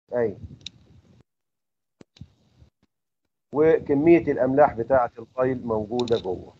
اي وكميه الاملاح بتاعه البايل موجوده جوه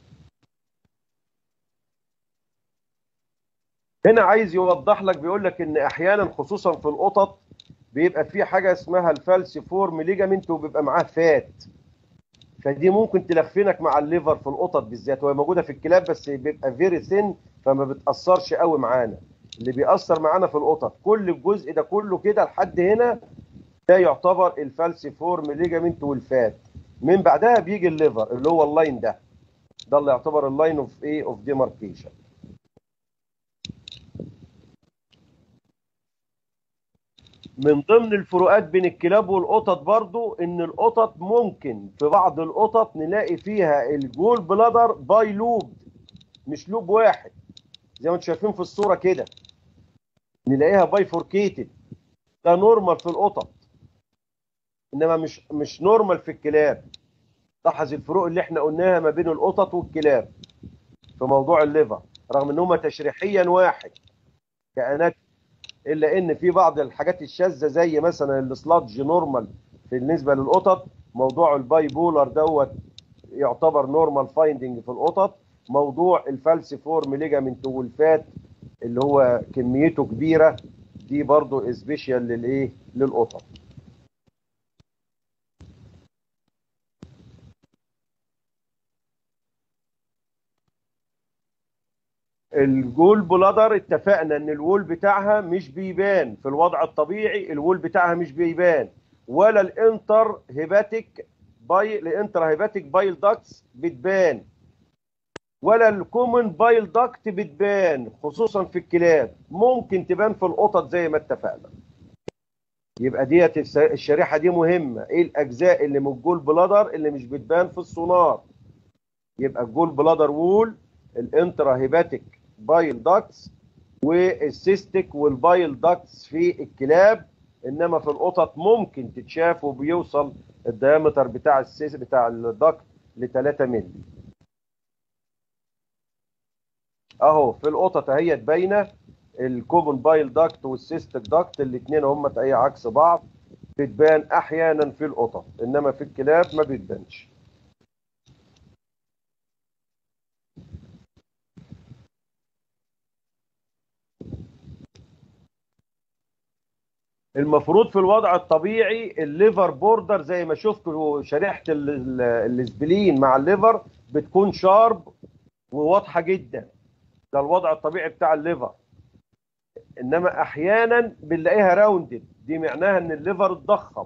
هنا عايز يوضح لك بيقول لك ان احيانا خصوصا في القطط بيبقى في حاجه اسمها الفالسيفورم ليجامنت وبيبقى معاه فات فدي ممكن تلخفنك مع الليفر في القطط بالذات وهي موجوده في الكلاب بس بيبقى فيري ثين فما بتاثرش قوي معانا اللي بيأثر معانا في القطط كل الجزء ده كله كده لحد هنا ده يعتبر الفالسيفورم ليجامنت والفات من بعدها بيجي الليفر اللي هو اللاين ده ده اللي يعتبر اللاين اوف ايه اوف ديماركيشن من ضمن الفروقات بين الكلاب والقطط برضو ان القطط ممكن في بعض القطط نلاقي فيها الجول بلادر باي لوب مش لوب واحد زي ما انتم شايفين في الصوره كده نلاقيها باي فوركيتد ده نورمال في القطط انما مش مش نورمال في الكلاب لاحظ الفروق اللي احنا قلناها ما بين القطط والكلاب في موضوع الليفر رغم ان هما تشريحيا واحد كائنات الا ان في بعض الحاجات الشاذه زي مثلا السلادج نورمال بالنسبه للقطط موضوع الباي بولر دوت يعتبر نورمال فايندنج في القطط موضوع الفالسيفورم ليجامنت والفات اللي هو كميته كبيره دي برضو سبيشال للايه للقطط الجول بلادر اتفقنا ان الوول بتاعها مش بيبان في الوضع الطبيعي الوول بتاعها مش بيبان ولا الانتر هيباتيك باي الانتر هيباتيك بايل داكتس بتبان ولا الكومن بايل داكت بتبان خصوصا في الكلاب ممكن تبان في القطط زي ما اتفقنا يبقى ديت الشريحه دي مهمه ايه الاجزاء اللي من الجول بلادر اللي مش بتبان في السونار يبقى الجول بلادر وول الانترا هيباتيك بايل داكتس والسيستيك والبايل داكتس في الكلاب انما في القطط ممكن تتشاف وبيوصل الديامتر بتاع السيس بتاع الداكت ل 3 مللي اهو في القطط اهيت باينه الكومن بايل داكت والسيستيك داكت الاثنين هم اي عكس بعض بتبان احيانا في القطط انما في الكلاب ما بتبانش المفروض في الوضع الطبيعي الليفر بوردر زي ما شفتوا شريحه الاسبلين مع الليفر بتكون شارب وواضحه جدا ده الوضع الطبيعي بتاع الليفر انما احيانا بنلاقيها راوندد دي معناها ان الليفر اتضخم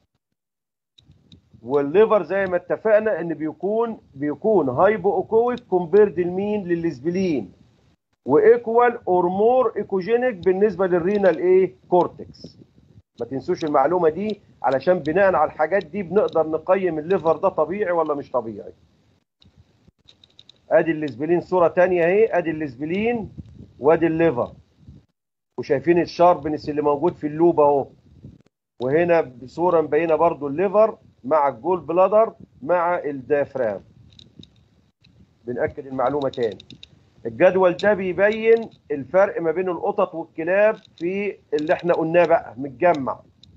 والليفر زي ما اتفقنا ان بيكون بيكون هايبو اوكويك كومبيرد لمين للاسبلين وايكوال اور مور ايكوجينيك بالنسبه للرينال ايه كورتكس ما تنسوش المعلومه دي علشان بناء على الحاجات دي بنقدر نقيم الليفر ده طبيعي ولا مش طبيعي ادي الاسبلين صوره ثانيه اهي ادي الاسبلين وادي الليفر وشايفين الشاربنس اللي موجود في اللوب اهو وهنا بصوره مبينه برضو الليفر مع الجول بلادر مع الدافرام بنأكد المعلومه تاني الجدول ده بيبين الفرق ما بين القطط والكلاب في اللي احنا قلناه بقى متجمع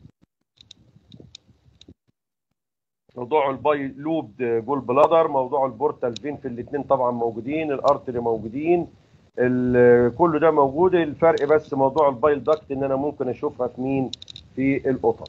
موضوع الباي لوب جول بلادر موضوع البورتال فين في الاثنين طبعا موجودين الارتري موجودين كل ده موجود الفرق بس موضوع البايل داكت ان انا ممكن اشوفها في مين في القطط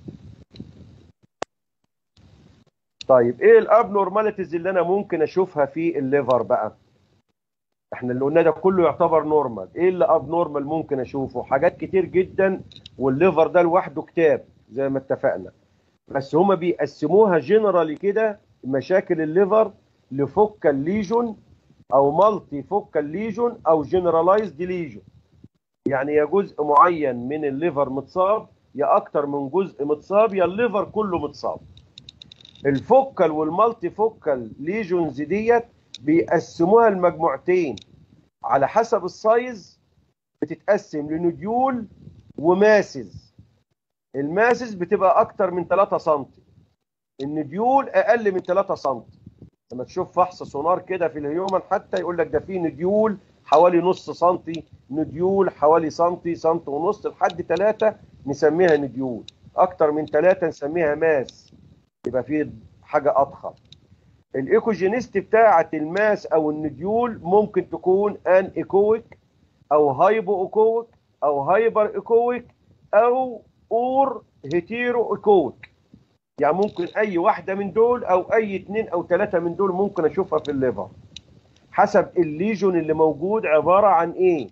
طيب ايه الابنورماليتيز اللي انا ممكن اشوفها في الليفر بقى احنا اللي قلنا ده كله يعتبر نورمال ايه اللي اب نورمال ممكن اشوفه حاجات كتير جدا والليفر ده لوحده كتاب زي ما اتفقنا بس هما بيقسموها جنرالي كده مشاكل الليفر لفوكال ليجون او مالتي فوكال ليجون او جنرالايزد ليجون يعني يا جزء معين من الليفر متصاب يا اكتر من جزء متصاب يا الليفر كله متصاب الفوكال والمالتي فوكال ليجونز ديت بيقسموها لمجموعتين على حسب السايز بتتقسم لنوديول وماسز الماسز بتبقى اكتر من 3 سم النديول اقل من 3 سم لما تشوف فحص سونار كده في الهيومن حتى يقول لك ده في نديول حوالي نص سنتي نديول حوالي سنتي سنت ونص لحد 3 نسميها نديول اكتر من ثلاثة نسميها ماس يبقى في حاجة اضخم الايكوجينيست بتاعة الماس او النديول ممكن تكون ان ايكويك او هايبو ايكويك او هايبر ايكويك او اور هيتيرو ايكويك يعني ممكن اي واحدة من دول او اي اتنين او ثلاثة من دول ممكن اشوفها في الليفر حسب الليجون اللي موجود عبارة عن ايه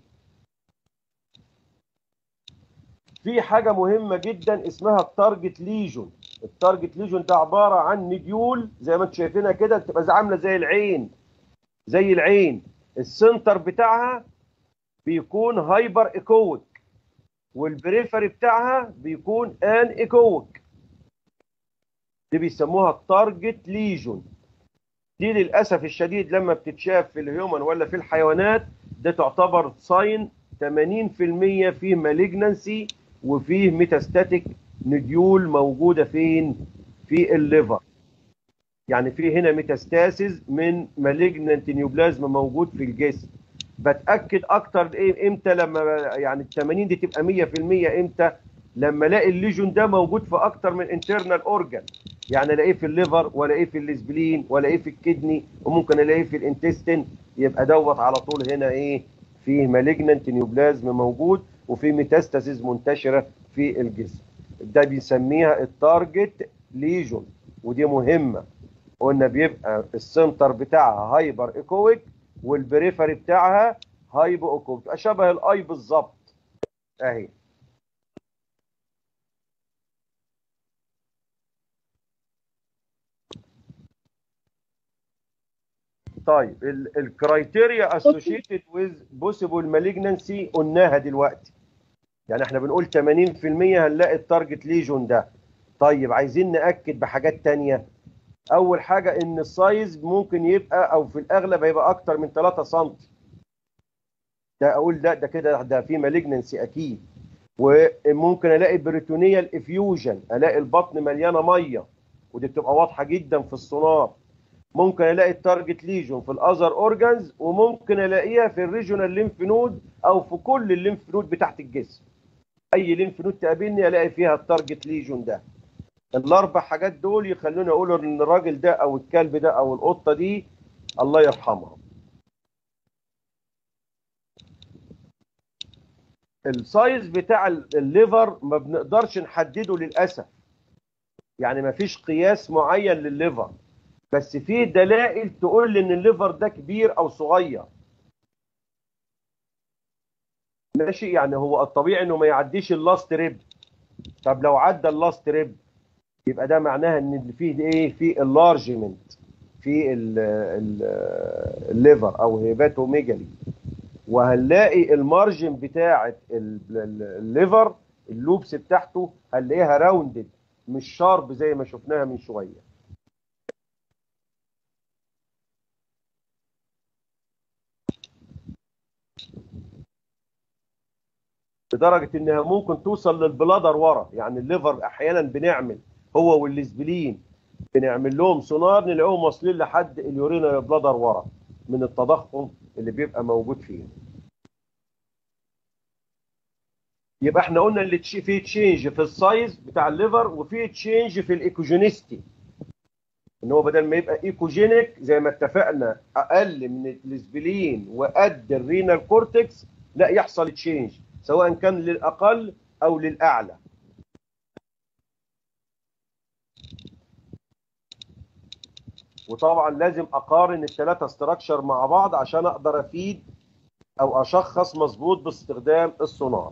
في حاجة مهمة جدا اسمها التارجت ليجون التارجت ليجون ده عبارة عن نديول زي ما انتم شايفينها كده بتبقى عاملة زي العين زي العين السنتر بتاعها بيكون هايبر ايكويك والبريفري بتاعها بيكون ان ايكويك دي بيسموها التارجت ليجون دي للاسف الشديد لما بتتشاف في الهيومن ولا في الحيوانات ده تعتبر ساين 80% فيه مالجنسي وفيه ميتاستاتيك نديول موجوده فين في الليفر يعني في هنا ميتاستاسيز من مالجننت نيوبلازم موجود في الجسم بتاكد اكتر ايه امتى لما يعني ال 80 دي تبقى 100% امتى لما الاقي الليجون ده موجود في اكتر من انترنال اورجان يعني الاقيه في الليفر والاقيه في الاسبلين والاقيه في الكدني وممكن الاقيه في الانتستين يبقى دوت على طول هنا ايه فيه مالجننت نيوبلازم موجود وفي ميتاستاسيز منتشره في الجسم ده بيسميها التارجت ليجون ودي مهمه قلنا بيبقى السنتر بتاعها هايبر ايكويك والبريفري بتاعها هايبو ايكويك تبقى شبه الاي بالظبط اهي طيب الكرايتيريا اسوشيتد ويز بوسيبل مالجنسي قلناها دلوقتي يعني احنا بنقول 80% هنلاقي التارجت ليجون ده طيب عايزين ناكد بحاجات تانية اول حاجه ان السايز ممكن يبقى او في الاغلب هيبقى اكتر من 3 سم ده اقول ده ده كده ده في مالجنسي اكيد وممكن الاقي بريتونيال افيوجن الاقي البطن مليانه ميه ودي بتبقى واضحه جدا في السونار ممكن الاقي التارجت ليجون في الاذر اورجانز وممكن الاقيها في الريجونال ليمف نود او في كل الليمف نود بتاعت الجسم اي ليمف نود تقابلني الاقي فيها التارجت ليجون ده الاربع حاجات دول يخلوني اقول ان الراجل ده او الكلب ده او القطه دي الله يرحمها السايز بتاع الليفر ما بنقدرش نحدده للاسف يعني ما فيش قياس معين للليفر بس في دلائل تقول لي ان الليفر ده كبير او صغير ماشي يعني هو الطبيعي انه ما يعديش اللاست ريب طب لو عدى اللاست ريب يبقى ده معناها ان فيه ايه في اللارجمنت في الليفر او هيباتوميجالي وهنلاقي المارجن بتاعه الليفر اللوبس بتاعته هنلاقيها راوندد مش شارب زي ما شفناها من شويه لدرجه انها ممكن توصل للبلادر ورا يعني الليفر احيانا بنعمل هو والاسبلين بنعمل لهم سونار نلاقيهم واصلين لحد اليورينا بلادر ورا من التضخم اللي بيبقى موجود فيه يبقى احنا قلنا اللي في تشينج في السايز بتاع الليفر وفي تشينج في الايكوجينيستي ان هو بدل ما يبقى ايكوجينيك زي ما اتفقنا اقل من الاسبلين وقد الرينال كورتكس لا يحصل تشينج سواء كان للاقل او للاعلى وطبعا لازم اقارن الثلاثه استراكشر مع بعض عشان اقدر افيد او اشخص مظبوط باستخدام السونار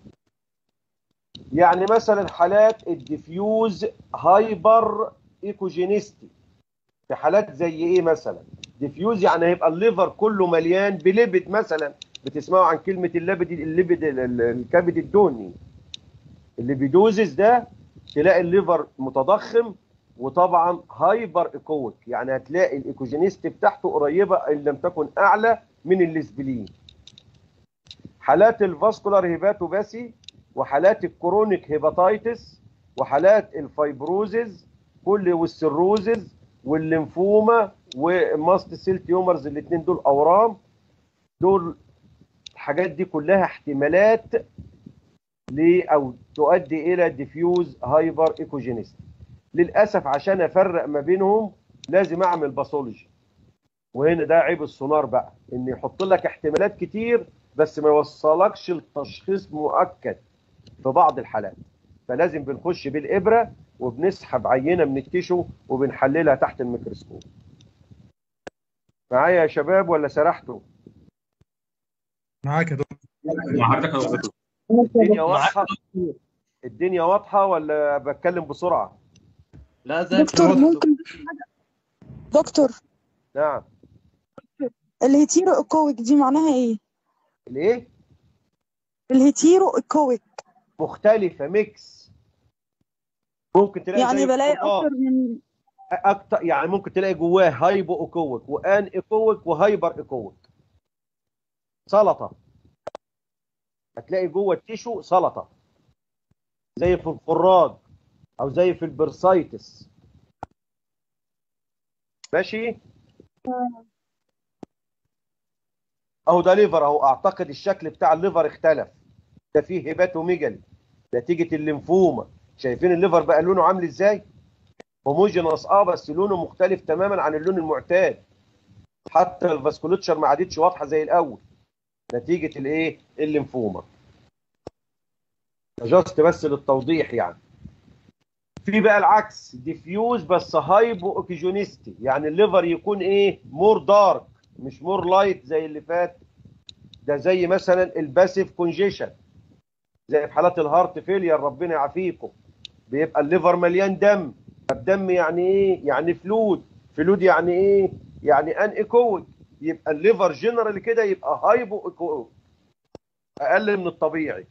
يعني مثلا حالات الديفيوز هايبر ايكوجينيستي في حالات زي ايه مثلا ديفيوز يعني هيبقى الليفر كله مليان بليبد مثلا بتسمعوا عن كلمه الليبد الليبد الكبد الدهني اللي بيدوزز ده تلاقي الليفر متضخم وطبعا هايبر ايكويك يعني هتلاقي الايكوجينيست بتاعته قريبه ان لم تكن اعلى من الاسبلين حالات الفاسكولار هيباتوباسي وحالات الكرونيك هيباتايتس وحالات الفايبروزز كل والسيروزز والليمفوما وماست سيل تيومرز الاثنين دول اورام دول الحاجات دي كلها احتمالات ل او تؤدي الى ديفيوز هايبر ايكوجينيستي للاسف عشان افرق ما بينهم لازم اعمل باثولوجي وهنا ده عيب السونار بقى ان يحط لك احتمالات كتير بس ما يوصلكش لتشخيص مؤكد في بعض الحالات فلازم بنخش بالابره وبنسحب عينه من التيشو وبنحللها تحت الميكروسكوب معايا يا شباب ولا سرحتوا معاك يا دكتور مع حضرتك يا دكتور الدنيا واضحه الدنيا واضحه ولا بتكلم بسرعه لا زي دكتور الفل. ممكن بس حاجة دكتور نعم الهيتيرو ايكويك دي معناها ايه؟ الايه الهيتيرو ايكويك مختلفه ميكس ممكن تلاقي يعني زي بلاقي الخضار. اكتر من اكتر يعني ممكن تلاقي جواه هايبو ايكويك وان ايكويك وهايبر ايكويك سلطه هتلاقي جوه التيشو سلطه زي في الفراج او زي في البرسايتس ماشي اهو ده ليفر اهو اعتقد الشكل بتاع الليفر اختلف ده فيه هيباتوميجالي نتيجه الليمفوما شايفين الليفر بقى لونه عامل ازاي هوموجينوس اه بس لونه مختلف تماما عن اللون المعتاد حتى الفاسكوليتشر ما عادتش واضحه زي الاول نتيجه الايه الليمفوما جاست بس للتوضيح يعني في بقى العكس ديفيوز بس هايبو اوكيجونيستي يعني الليفر يكون ايه مور دارك مش مور لايت زي اللي فات ده زي مثلا الباسيف كونجيشن زي في حالات الهارت فيلير ربنا يعافيكم بيبقى الليفر مليان دم الدم يعني ايه يعني فلود فلود يعني ايه يعني ان ايكويك يبقى الليفر جنرال كده يبقى هايبو ايكويك اقل من الطبيعي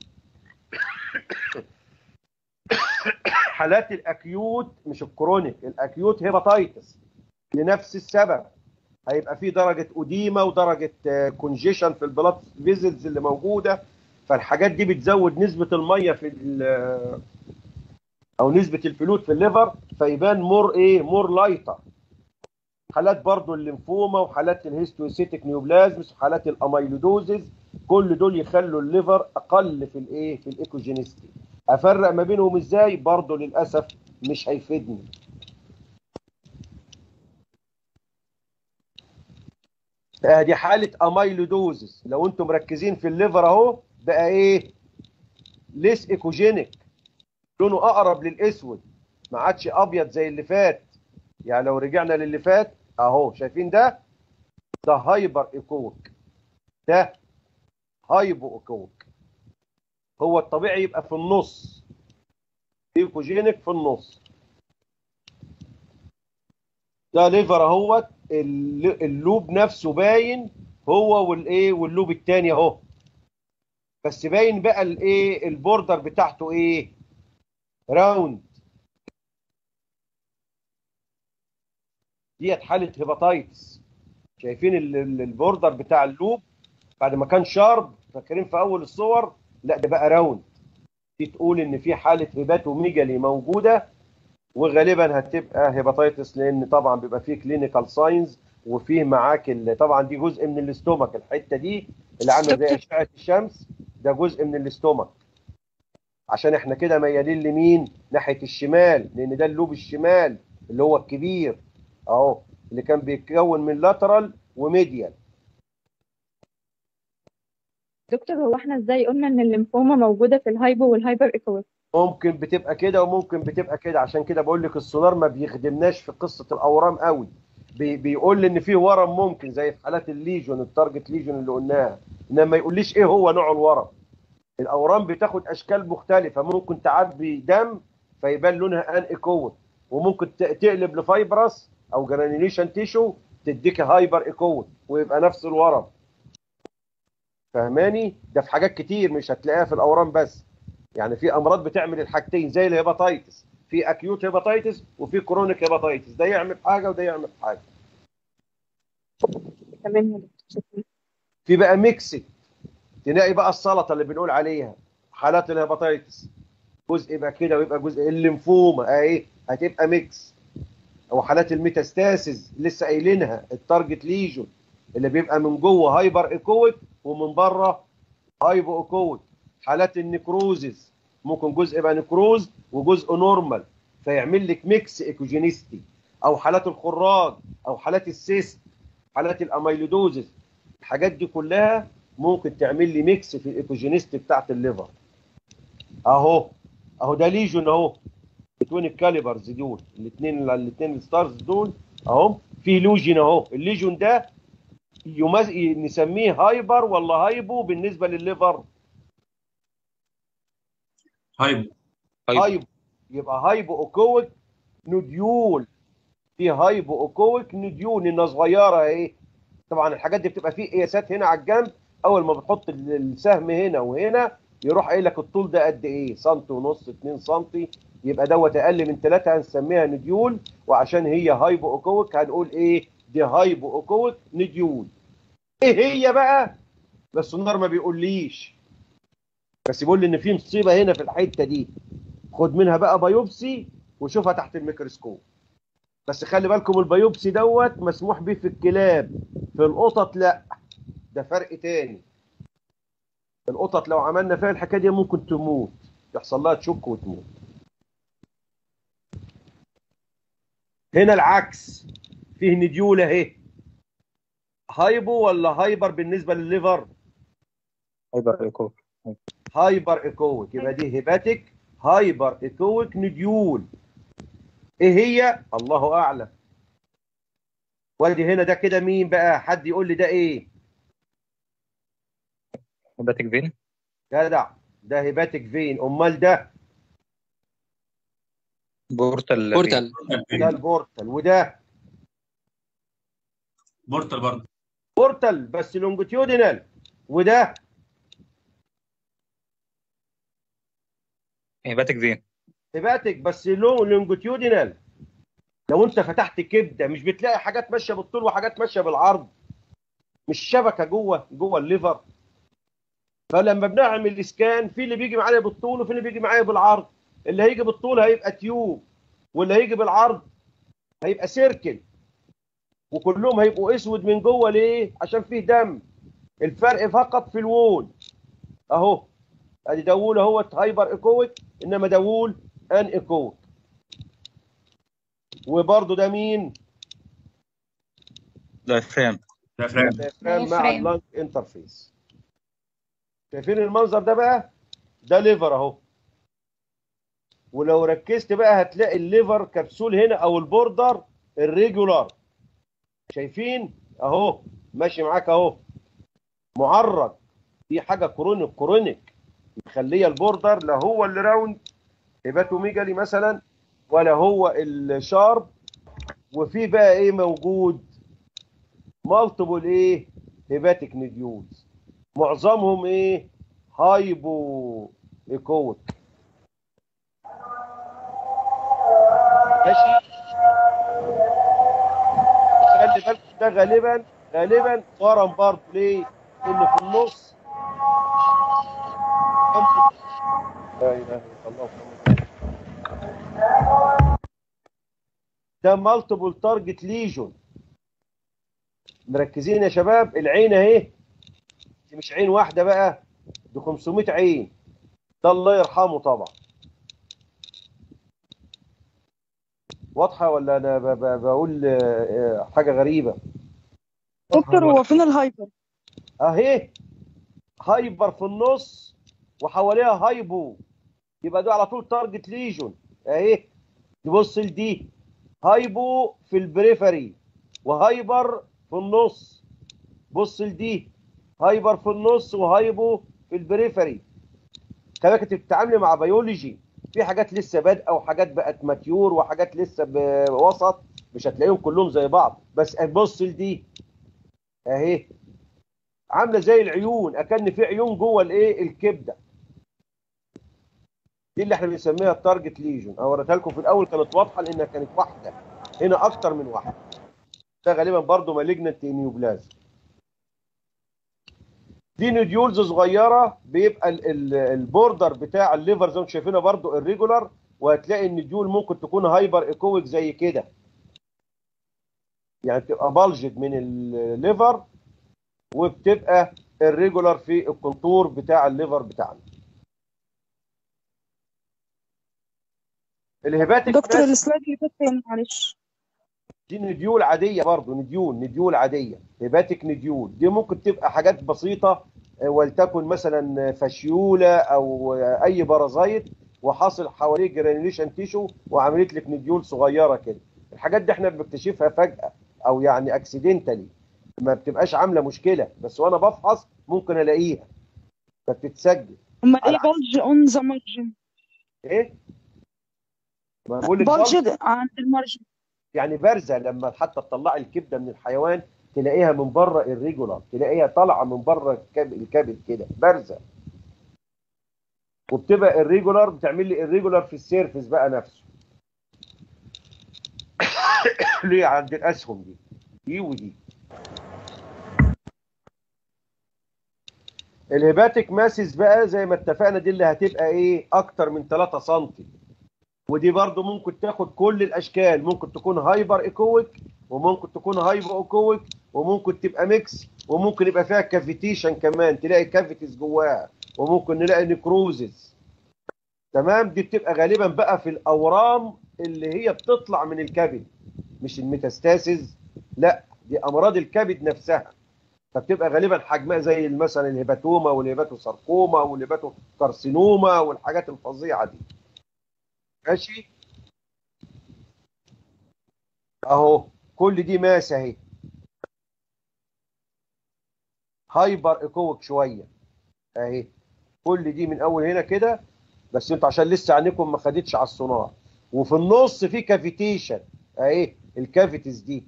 حالات الاكيوت مش الكرونيك الاكيوت هيباتايتس لنفس السبب هيبقى في درجه اديمه ودرجه كونجيشن في البلاد فيزلز اللي موجوده فالحاجات دي بتزود نسبه الميه في ال- او نسبه الفلويد في الليفر فيبان مور ايه مور لايتر حالات برضو الليمفوما وحالات الهيستوسيتيك نيوبلازمز وحالات الاميلودوزز كل دول يخلوا الليفر اقل في الايه في الايكوجينيستي افرق ما بينهم ازاي برضو للاسف مش هيفيدني ادي حاله اميلودوزز لو انتم مركزين في الليفر اهو بقى ايه ليس ايكوجينيك لونه اقرب للاسود ما عادش ابيض زي اللي فات يعني لو رجعنا للي فات اهو شايفين ده ده هايبر ايكويك ده هايبو ايكويك هو الطبيعي يبقى في النص ايكوجينيك في النص ده ليفر اهوت الل- اللوب نفسه باين هو والايه واللوب التاني اهو بس باين بقى الايه البوردر بتاعته ايه راوند ديت حاله هيباتايتس شايفين ال- ال- البوردر بتاع اللوب بعد ما كان شارب فاكرين في اول الصور لا ده بقى راوند دي تقول ان في حاله هيباتوميجالي موجوده وغالبا هتبقى هيباتايتس لان طبعا بيبقى فيه كلينيكال ساينز وفيه معاك ال- طبعا دي جزء من الاستومك الحته دي اللي عامله زي اشعه الشمس ده جزء من الاستومك عشان احنا كده ميالين لمين ناحيه الشمال لان ده اللوب الشمال اللي هو الكبير اهو اللي كان بيتكون من لاترال وميديال دكتور هو احنا ازاي قلنا ان الليمفوما موجودة في الهايبو والهايبر ايكويك ممكن بتبقى كده وممكن بتبقى كده عشان كده بقول لك السونار ما بيخدمناش في قصه الاورام قوي بي بيقول لي ان في ورم ممكن زي في حالات الليجون التارجت ليجون اللي قلناها انما ما يقوليش ايه هو نوع الورم الاورام بتاخد اشكال مختلفه ممكن تعبي دم فيبان لونها ان ايكوت وممكن ت- تقلب لفايبرس او جرانيوليشن تيشو تديك هايبر ايكوت ويبقى نفس الورم فهماني ده في حاجات كتير مش هتلاقيها في الاورام بس يعني في امراض بتعمل الحاجتين زي الهيباتيتس في اكيوت هيباتيتس وفي كرونيك هيباتيتس ده يعمل حاجه وده يعمل حاجه تمام يا دكتور شكرا في بقى ميكسد تلاقي بقى السلطه اللي بنقول عليها حالات الهيباتيتس جزء يبقى كده ويبقى جزء الليمفوما اهي هتبقى ميكس او حالات الميتاستاسيز لسه قايلينها التارجت ليجون اللي بيبقى من جوه هايبر ايكويك ومن بره هايبو ايكويك حالات النكروزز ممكن جزء يبقى نكروز وجزء نورمال فيعمل لك ميكس ايكوجينيستي او حالات الخراج او حالات السيست حالات الاميلودوزز الحاجات دي كلها ممكن تعمل لي ميكس في الايكوجينيستي بتاعت الليفر اهو اهو ده ليجون اهو بتوين الكاليبرز دول الاثنين الاثنين الستارز دول اهو في لوجين اهو الليجون ده يمز... نسميه هايبر ولا هايبو بالنسبه للليفر هايبو هايبو يبقى هايبو اوكويك نوديول في هايبو اوكويك نوديول انها صغيره اهي طبعا الحاجات دي بتبقى فيه قياسات هنا على الجنب اول ما بتحط السهم هنا وهنا يروح قايل لك الطول ده قد ايه سنتي ونص 2 سنتي يبقى دوت اقل من 3 هنسميها نديول وعشان هي هايبو اوكويك هنقول ايه دي هايبو اوكويك نديول ايه هي بقى بس النار ما بيقوليش بس بيقول لي ان في مصيبه هنا في الحته دي خد منها بقى بايوبسي وشوفها تحت الميكروسكوب بس خلي بالكم البايوبسي دوت مسموح بيه في الكلاب في القطط لا ده فرق تاني القطط لو عملنا فيها الحكايه دي ممكن تموت يحصل لها تشك وتموت هنا العكس فيه نديول اهي هايبو ولا هايبر بالنسبه للليفر هايبر ايكو هايبر ايكويك يبقى دي هيباتيك هايبر ايكويك نديول ايه هي الله اعلم وادي هنا ده كده مين بقى حد يقول لي ده ايه هيباتيك فين جدع ده هيباتيك فين امال ده بورتال بورتال ده البورتال وده بورتال برضه بورتال بس لونجيتيودينال وده هيباتيك فين هيباتيك بس لون لونجيتيودينال لو انت فتحت كبده مش بتلاقي حاجات ماشيه بالطول وحاجات ماشيه بالعرض مش شبكه جوه جوه الليفر فلما بنعمل اسكان في اللي بيجي معايا بالطول وفي اللي بيجي معايا بالعرض اللي هيجي بالطول هيبقى تيوب واللي هيجي بالعرض هيبقى سيركل وكلهم هيبقوا اسود من جوه ليه عشان فيه دم الفرق فقط في الوول اهو ادي داوول اهوت هايبر ايكويك انما داوول ان ايكويك وبرضه ده مين دايفرام ديافرام diaphragm مع diaphragm. اللانج انترفيس شايفين المنظر ده بقى ده ليفر اهو ولو ركزت بقى هتلاقي الليفر كبسول هنا او البوردر الريجولار شايفين اهو ماشي معاك اهو معرض في حاجه كرونيك كرونيك مخليه البوردر لا هو اللي راوند هيباتوميجالي مثلا ولا هو الشارب وفي بقى ايه موجود مالتيبل ايه هيباتيك نيديولز معظمهم ايه هايبو ايكويك ماشي خلي بالك ده غالبا غالبا ورم برضه ليه؟ لان في النص لا اله الا الله محمد ده مالتيبل تارجت ليجون مركزين يا شباب العين اهي دي مش عين واحده بقى دي 500 عين ده الله يرحمه طبعا واضحه ولا انا ب- ب- بقول آه، آه، حاجه غريبه دكتور هو فين الهايبر اهي هايبر في النص وحواليها هايبو يبقى ده على طول تارجت ليجون اهي تبص لدي هايبو في البريفري وهايبر في النص بص لدي هايبر في النص وهايبو في البريفري كذلك انت بتتعاملي مع بيولوجي في حاجات لسه بادئه وحاجات بقت ماتيور وحاجات لسه بوسط مش هتلاقيهم كلهم زي بعض بس بص لدي اهي عامله زي العيون اكن في عيون جوه الايه الكبده دي اللي احنا بنسميها التارجت ليجون انا وريتها لكم في الاول كانت واضحه لانها كانت واحده هنا اكتر من واحده ده غالبا برضو مالجنت نيوبلازم دي نوديولز صغيره بيبقى ال- ال- البوردر بتاع الليفر زي ما انتم شايفينها برضو الريجولار وهتلاقي النوديول ممكن تكون هايبر ايكويك زي كده يعني تبقى بلجد من الليفر وبتبقى الريجولار في الكونتور بتاع الليفر بتاعنا الهيباتيك دكتور ماس السلايد اللي فات فين معلش دي نديول عاديه برضه نديول نديول عاديه هيباتيك نديول دي ممكن تبقى حاجات بسيطه آه، ولتكن مثلا فاشيولا او آه، اي بارازايت وحاصل حواليه جرانيوليشن تيشو وعملت لك نديول صغيره كده الحاجات دي احنا بنكتشفها فجاه او يعني اكسيدنتالي ما بتبقاش عامله مشكله بس وانا بفحص ممكن الاقيها فبتتسجل امال على ايه بلج اون ذا مارجن ايه ما بقول لك بلج بلج عند المارجن يعني بارزه لما حتى تطلعي الكبده من الحيوان تلاقيها من بره الريجولار تلاقيها طالعه من بره الكب- الكبد كده بارزه وبتبقى الريجولار بتعمل لي الريجولار في السيرفس بقى نفسه ليه عند الاسهم دي دي ودي الهيباتيك ماسس بقى زي ما اتفقنا دي اللي هتبقى ايه اكتر من 3 سم ودي برضو ممكن تاخد كل الاشكال ممكن تكون هايبر ايكويك وممكن تكون هايبر ايكويك وممكن تبقى ميكس وممكن يبقى فيها كافيتيشن كمان تلاقي كافيتيز جواها وممكن نلاقي نيكروزز تمام دي بتبقى غالبا بقى في الاورام اللي هي بتطلع من الكبد مش الميتاستاسيز لا دي امراض الكبد نفسها فبتبقى غالبا حجمها زي مثلا الهيباتوما والهيباتوساركوما والهيباتوكارسينوما والحاجات الفظيعه دي ماشي اهو كل دي ماس اهي هايبر ايكويك شويه اهي كل دي من اول هنا كده بس انتوا عشان لسه عينيكم ما خدتش على السونار وفي النص في كافيتيشن اهي الكافيتيز دي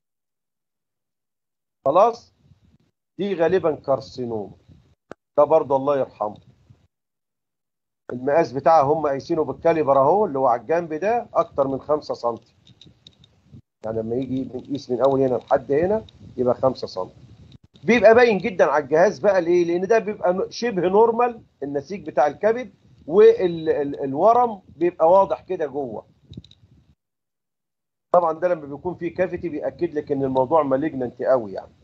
خلاص دي غالبا كارسينوما ده برضه الله يرحمه المقاس بتاعها هم قايسينه بالكاليبر اهو اللي هو على الجنب ده اكتر من 5 سم يعني لما يجي نقيس من اول هنا لحد هنا يبقى 5 سم بيبقى باين جدا على الجهاز بقى ليه لان ده بيبقى شبه نورمال النسيج بتاع الكبد والورم بيبقى واضح كده جوه طبعا ده لما بيكون فيه كافيتي بياكد لك ان الموضوع مالجننت قوي يعني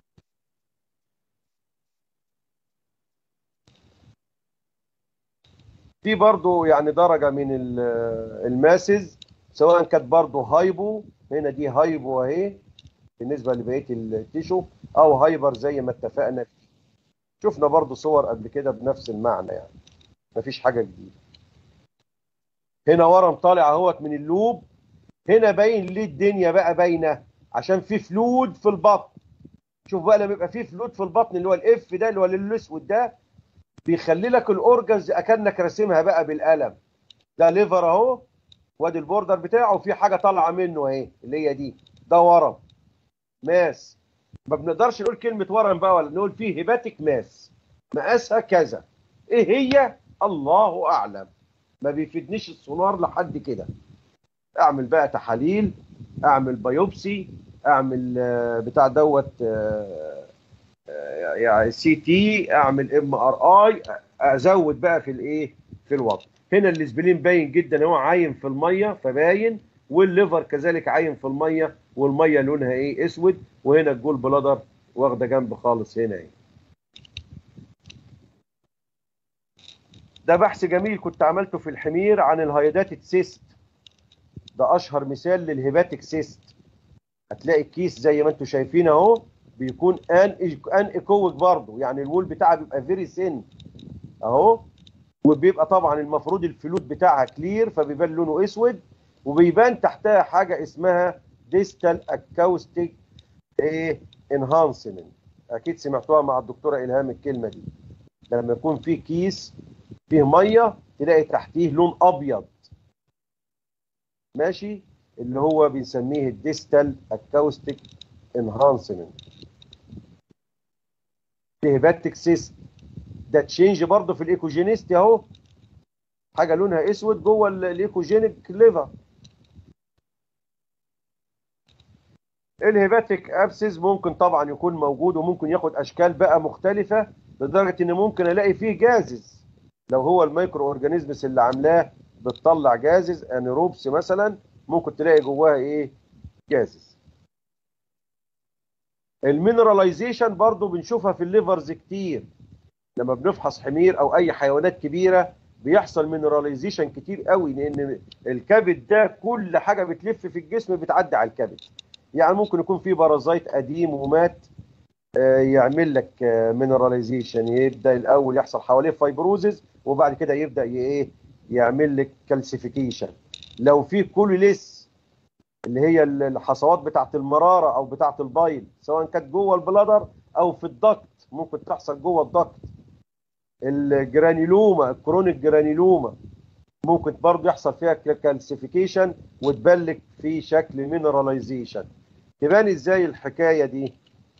في برضو يعني درجة من ال- الماسز سواء كانت برضو هايبو هنا دي هايبو اهي بالنسبة لبقية التيشو او هايبر زي ما اتفقنا فيه شفنا برضو صور قبل كده بنفس المعنى يعني مفيش حاجة جديدة هنا ورم طالع اهوت من اللوب هنا باين ليه الدنيا بقى باينة عشان في فلود في البطن شوف بقى لما يبقى في فلود في البطن اللي هو الاف ده اللي هو الاسود ده بيخلي لك الاورجنز اكنك راسمها بقى بالقلم ده ليفر اهو وادي البوردر بتاعه وفي حاجه طالعه منه اهي اللي هي دي ده ورم ماس ما بنقدرش نقول كلمه ورم بقى ولا نقول فيه هيباتيك ماس مقاسها كذا ايه هي الله اعلم ما بيفيدنيش السونار لحد كده اعمل بقى تحاليل اعمل بايوبسي اعمل آه، بتاع دوت آه، آه، يعني سي تي اعمل ام ار اي ازود بقى في الايه في الوضع هنا الاسبلين باين جدا هو عايم في الميه فباين والليفر كذلك عايم في الميه والميه لونها ايه اسود وهنا الجول بلادر واخده جنب خالص هنا ايه ده بحث جميل كنت عملته في الحمير عن الهيداتيك سيست ده اشهر مثال للهيباتيك سيست هتلاقي الكيس زي ما انتم شايفين اهو بيكون ان ان ايكويك برضه يعني الوول بتاعها بيبقى فيري سن اهو وبيبقى طبعا المفروض الفلود بتاعها كلير فبيبان لونه اسود وبيبان تحتها حاجه اسمها ديستال اكاوستيك ايه انهانسمنت اكيد سمعتوها مع الدكتوره الهام الكلمه دي لما يكون في كيس فيه ميه تلاقي تحتيه لون ابيض ماشي اللي هو بنسميه الديستال اكاوستيك انهانسمنت في هيباتيك سيست ده تشينج برضه في الايكوجينيستي اهو حاجه لونها اسود جوه ال- الايكوجينيك ليفر الهيباتيك ابسس ممكن طبعا يكون موجود وممكن ياخد اشكال بقى مختلفه لدرجه ان ممكن الاقي فيه جازز لو هو الميكرو اورجانيزمز اللي عاملاه بتطلع جازز انيروبس مثلا ممكن تلاقي جواها ايه جازز المينراليزيشن برضو بنشوفها في الليفرز كتير لما بنفحص حمير او اي حيوانات كبيره بيحصل مينراليزيشن كتير قوي لان الكبد ده كل حاجه بتلف في الجسم بتعدي على الكبد يعني ممكن يكون في بارازيت قديم ومات آه، يعمل لك مينراليزيشن يبدا الاول يحصل حواليه فايبروزز وبعد كده يبدا ي- ايه يعمل لك كالسيفيكيشن لو في كوليليس اللي هي ال- الحصوات بتاعه المراره او بتاعه البايل سواء كانت جوه البلادر او في الضغط ممكن تحصل جوه الضغط الجرانيلوما الكرونيك جرانيلوما ممكن برضه يحصل فيها كالسيفيكيشن وتبلك في شكل مينراليزيشن تبان ازاي الحكايه دي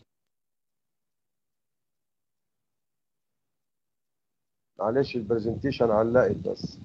معلش البرزنتيشن علقت بس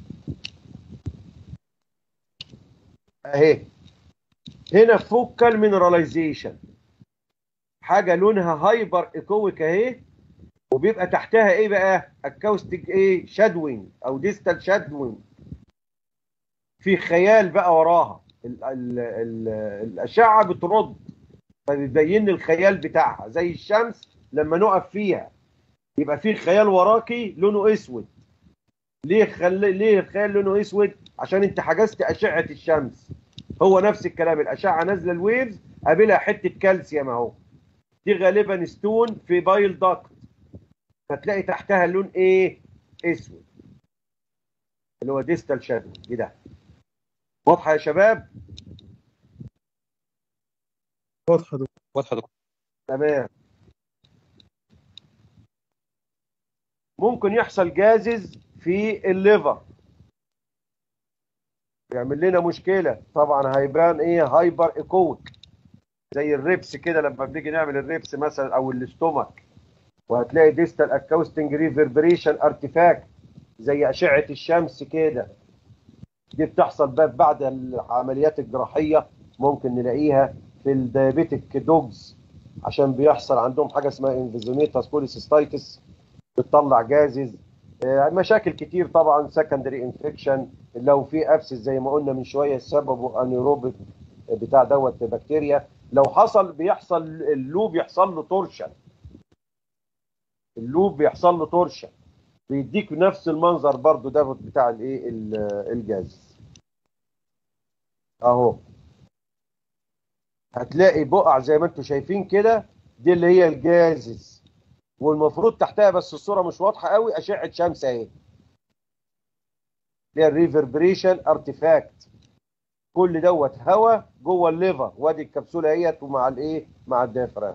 اهي هنا فوكال مينراليزيشن حاجه لونها هايبر ايكويك اهي وبيبقى تحتها ايه بقى اكاوستيك ايه شادوينج او ديستال شادوينج في خيال بقى وراها ال ال ال الاشعه بترد فبيبين لي الخيال بتاعها زي الشمس لما نقف فيها يبقى في خيال وراكي لونه اسود ليه خل... ليه الخيال لونه اسود عشان انت حجزت اشعه الشمس هو نفس الكلام الاشعه نازله الويفز قابلها حته كالسيوم اهو دي غالبا ستون في بايل داكت فتلاقي تحتها اللون ايه اسود اللي هو ديستال شادو ده واضحه يا شباب واضحة دكتور واضحه دكتور تمام ممكن يحصل جازز في الليفر يعمل لنا مشكله طبعا هيبان ايه هايبر ايكويك زي الريبس كده لما بنيجي نعمل الريبس مثلا او الاستومك وهتلاقي ديستال اكاوستنج ريفربريشن ارتفاكت زي اشعه الشمس كده دي بتحصل بقى بعد العمليات الجراحيه ممكن نلاقيها في الديابيتك دوجز عشان بيحصل عندهم حاجه اسمها انفيزوميتاس بوليسيستايتس بتطلع جازز آه، مشاكل كتير طبعا سكندري انفكشن لو في ابسس زي ما قلنا من شويه سببه انيروبيك بتاع دوت بكتيريا لو حصل بيحصل اللوب يحصل له تورشن اللوب بيحصل له تورشن بيديك نفس المنظر برضو ده بتاع الايه ال- الجاز اهو هتلاقي بقع زي ما انتم شايفين كده دي اللي هي الجازز والمفروض تحتها بس الصوره مش واضحه قوي اشعه شمس اهي اللي هي الريفربريشن ارتفاكت كل دوت هواء جوه الليفر وادي الكبسوله اهيت ومع الايه مع الديافرام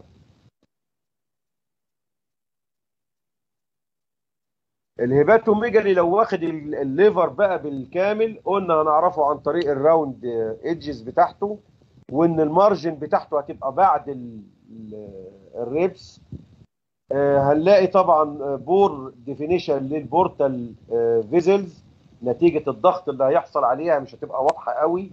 الهيباتوميجالي لو واخد ال- الليفر بقى بالكامل قلنا هنعرفه عن طريق الراوند ايدجز بتاعته وان المارجن بتاعته هتبقى بعد ال- ال- الريبس آه، هنلاقي طبعا بور ديفينيشن للبورتال فيزلز نتيجه الضغط اللي هيحصل عليها مش هتبقى واضحه قوي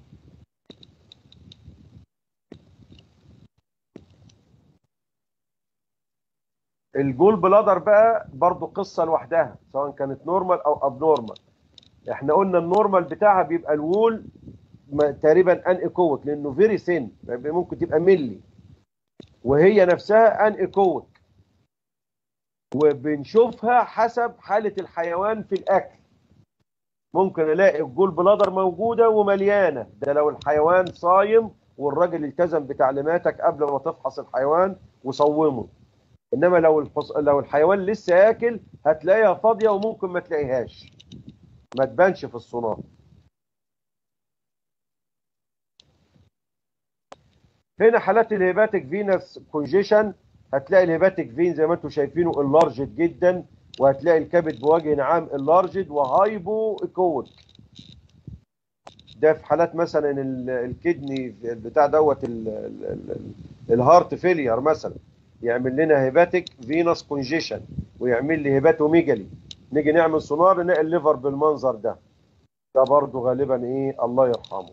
الجول بلادر بقى برضو قصه لوحدها سواء كانت نورمال او اب نورمال احنا قلنا النورمال بتاعها بيبقى الوول م- تقريبا ان ايكويك لانه فيري سن ممكن تبقى ملي وهي نفسها ان ايكويك وبنشوفها حسب حاله الحيوان في الاكل ممكن الاقي الجول بلادر موجوده ومليانه ده لو الحيوان صايم والراجل التزم بتعليماتك قبل ما تفحص الحيوان وصومه انما لو الحص... لو الحيوان لسه ياكل هتلاقيها فاضيه وممكن ما تلاقيهاش ما تبانش في الصناعه هنا حالات الهيباتيك فينس كونجيشن هتلاقي الهيباتيك فين زي ما انتم شايفينه اللارجد جدا وهتلاقي الكبد بوجه عام اللارجد وهايبو ايكويك ده في حالات مثلا ال- الكدني بتاع دوت ال- ال- ال- الهارت فيلير مثلا يعمل لنا هيباتيك فينس كونجيشن ويعمل لي هيباتوميجالي نيجي نعمل سونار نلاقي الليفر بالمنظر ده ده برضه غالبا ايه الله يرحمه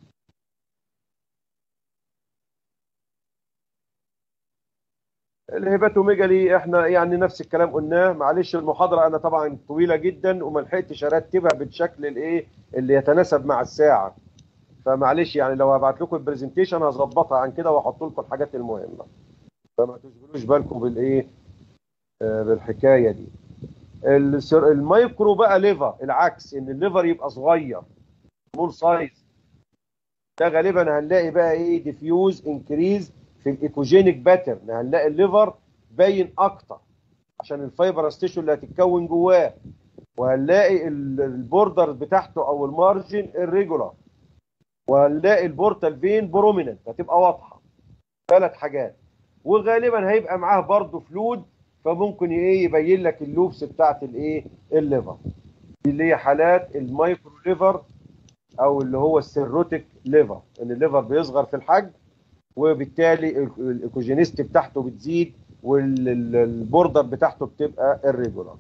الهيباتوميجالي احنا يعني نفس الكلام قلناه معلش المحاضره انا طبعا طويله جدا وما لحقتش ارتبها بالشكل الايه اللي يتناسب مع الساعه فمعلش يعني لو هبعت لكم البرزنتيشن هظبطها عن كده واحط لكم الحاجات المهمه فما تشغلوش بالكم بالايه آه، بالحكايه دي السر- المايكرو بقى ليفر العكس ان الليفر يبقى صغير سمول سايز ده غالبا هنلاقي بقى ايه ديفيوز انكريز في الايكوجينيك باترن هنلاقي الليفر باين اكتر عشان الفايبر ستيشن اللي هتتكون جواه وهنلاقي ال- البوردر بتاعته او المارجن الريجولار وهنلاقي البورتال فين بروميننت هتبقى واضحه ثلاث حاجات وغالبا هيبقى معاه برضه فلود فممكن ايه يبين لك اللوبس بتاعت الايه الليفر دي اللي هي حالات المايكرو ليفر او اللي هو السيروتيك ليفر ان الليفر بيصغر في الحجم وبالتالي ال- الايكوجينيست بتاعته بتزيد والبوردر بتاعته بتبقى الريجولار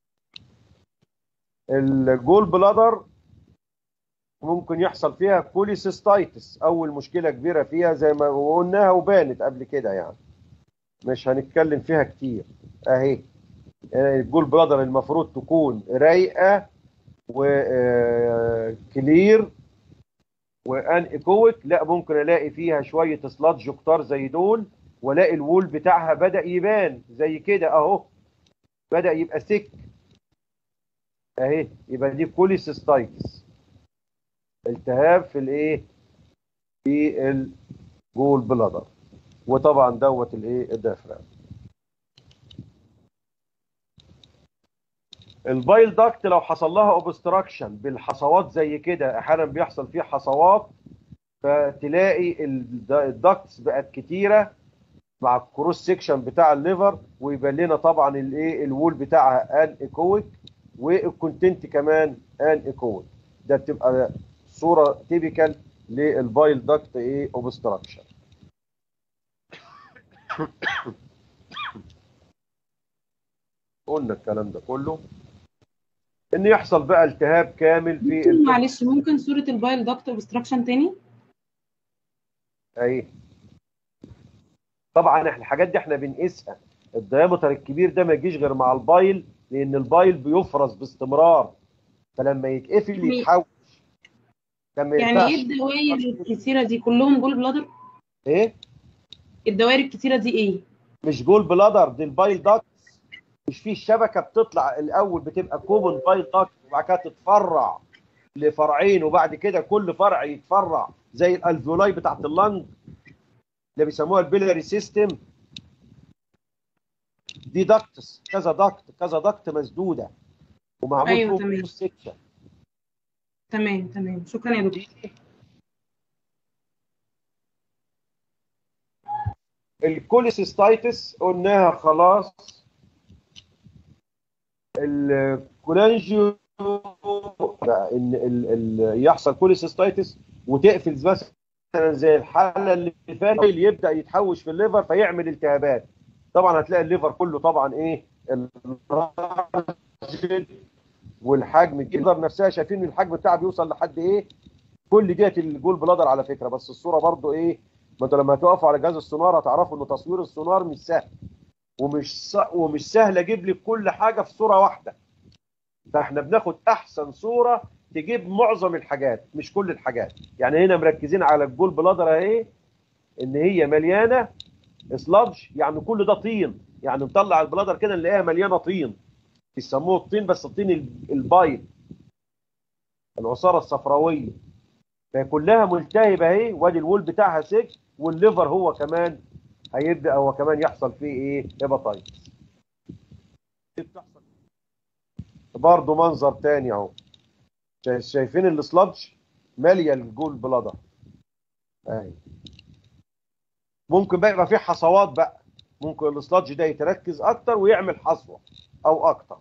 الجول بلادر ممكن يحصل فيها كوليسيستايتس اول مشكله كبيره فيها زي ما قلناها وبانت قبل كده يعني مش هنتكلم فيها كتير اهي الجول بلادر المفروض تكون رايقه وكلير وان ايكويك لا ممكن الاقي فيها شويه سلادج كتار زي دول والاقي الوول بتاعها بدا يبان زي كده اهو بدا يبقى سك اهي يبقى دي كوليسيستايتس التهاب في الايه في الجول بلادر وطبعا دوت الايه الدافرام البايل داكت لو حصل لها اوبستراكشن بالحصوات زي كده احيانا بيحصل فيه حصوات فتلاقي الد- الداكتس بقت كتيره مع الكروس سيكشن بتاع الليفر ويبان لنا طبعا الايه الوول بتاعها ان ايكويك والكونتنت كمان ان ايكويك ده بتبقى صوره تيبيكال للبايل داكت ايه اوبستراكشن قلنا الكلام ده كله ان يحصل بقى التهاب كامل في ممكن ال- معلش ممكن صورة البايل داكت اوبستراكشن تاني اهي طبعا احنا الحاجات دي احنا بنقيسها الديامتر الكبير ده ما يجيش غير مع البايل لان البايل بيفرز باستمرار فلما يتقفل يعني- يتحوش لما يعني ينفعش ايه الدوائر الكتيرة دي كلهم جول بلادر ايه الدوائر الكتيرة دي ايه مش جول بلادر دي البايل داكت مش فيه الشبكه بتطلع الاول بتبقى كومن بايل داكت وبعد كده تتفرع لفرعين وبعد كده كل فرع يتفرع زي الالفيولاي بتاعت اللنج اللي بيسموها البيلاري سيستم دي داكتس كذا داكت كذا داكت مسدوده ومعمول أيوة، فوق تمام. سكشن تمام تمام شكرا يا دكتور الكوليسيستايتس قلناها خلاص الكولانجيو ان ال ال يحصل كوليسيستايتس وتقفل مثلا زي الحاله اللي فاتت اللي يبدا يتحوش في الليفر فيعمل التهابات طبعا هتلاقي الليفر كله طبعا ايه الراجل والحجم الليفر نفسها شايفين الحجم بتاعها بيوصل لحد ايه كل ديت الجول بلادر على فكره بس الصوره برضو ايه ما انتوا لما تقفوا على جهاز السونار هتعرفوا ان تصوير السونار مش سهل ومش س... ومش سهل اجيب لك كل حاجه في صوره واحده فاحنا بناخد احسن صوره تجيب معظم الحاجات مش كل الحاجات يعني هنا مركزين على الجول بلادر اهي ان هي مليانه سلادج يعني كل ده طين يعني نطلع البلادر كده نلاقيها مليانه طين بيسموه الطين بس الطين ال- البايض العصاره الصفراويه فهي كلها ملتهبه اهي وادي الوول بتاعها سك والليفر هو كمان هيبدا هو كمان يحصل فيه ايه هيباتايتس بتحصل برضه منظر تاني اهو شا- شايفين السلادج ماليه الجول بلادر اهي ممكن بقى يبقى فيه حصوات بقى ممكن السلادج ده يتركز اكتر ويعمل حصوه او اكتر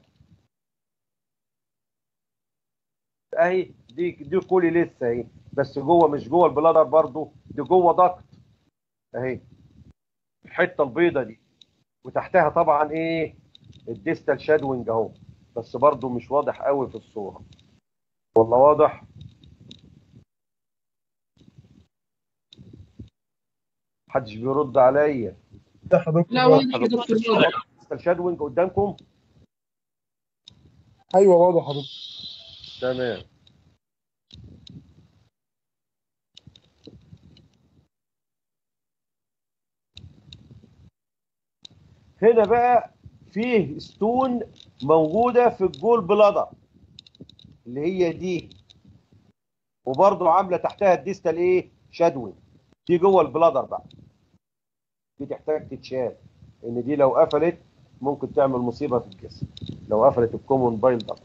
اهي دي دي كولي لسه اهي بس جوه مش جوه البلادر برضو دي جوه ضغط اهي الحته البيضه دي وتحتها طبعا ايه الديستال شادوينج اهو بس برضو مش واضح قوي في الصوره والله واضح محدش بيرد عليا ده حضرتك لا واضح. واضح يا دكتور واضح الديستال شادوينج قدامكم ايوه واضح حضرتك تمام هنا بقى فيه ستون موجوده في الجول بلادر اللي هي دي وبرضه عامله تحتها الديستال ايه شادوي دي جوه البلادر بقى دي تحتاج تتشال ان دي لو قفلت ممكن تعمل مصيبه في الجسم لو قفلت الكومون بايل دكت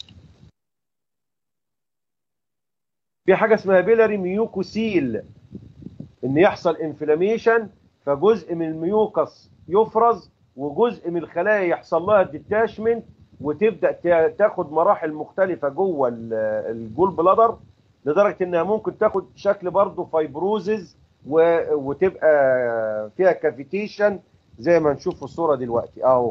في حاجه اسمها بيلاري ميوكوسيل ان يحصل انفلاميشن فجزء من الميوكس يفرز وجزء من الخلايا يحصل لها ديتاشمنت وتبدا تا- تاخد مراحل مختلفه جوه ال- الجول بلادر لدرجه انها ممكن تاخد شكل برضه فايبروزز و- وتبقى فيها كافيتيشن زي ما نشوف في الصوره دلوقتي اهو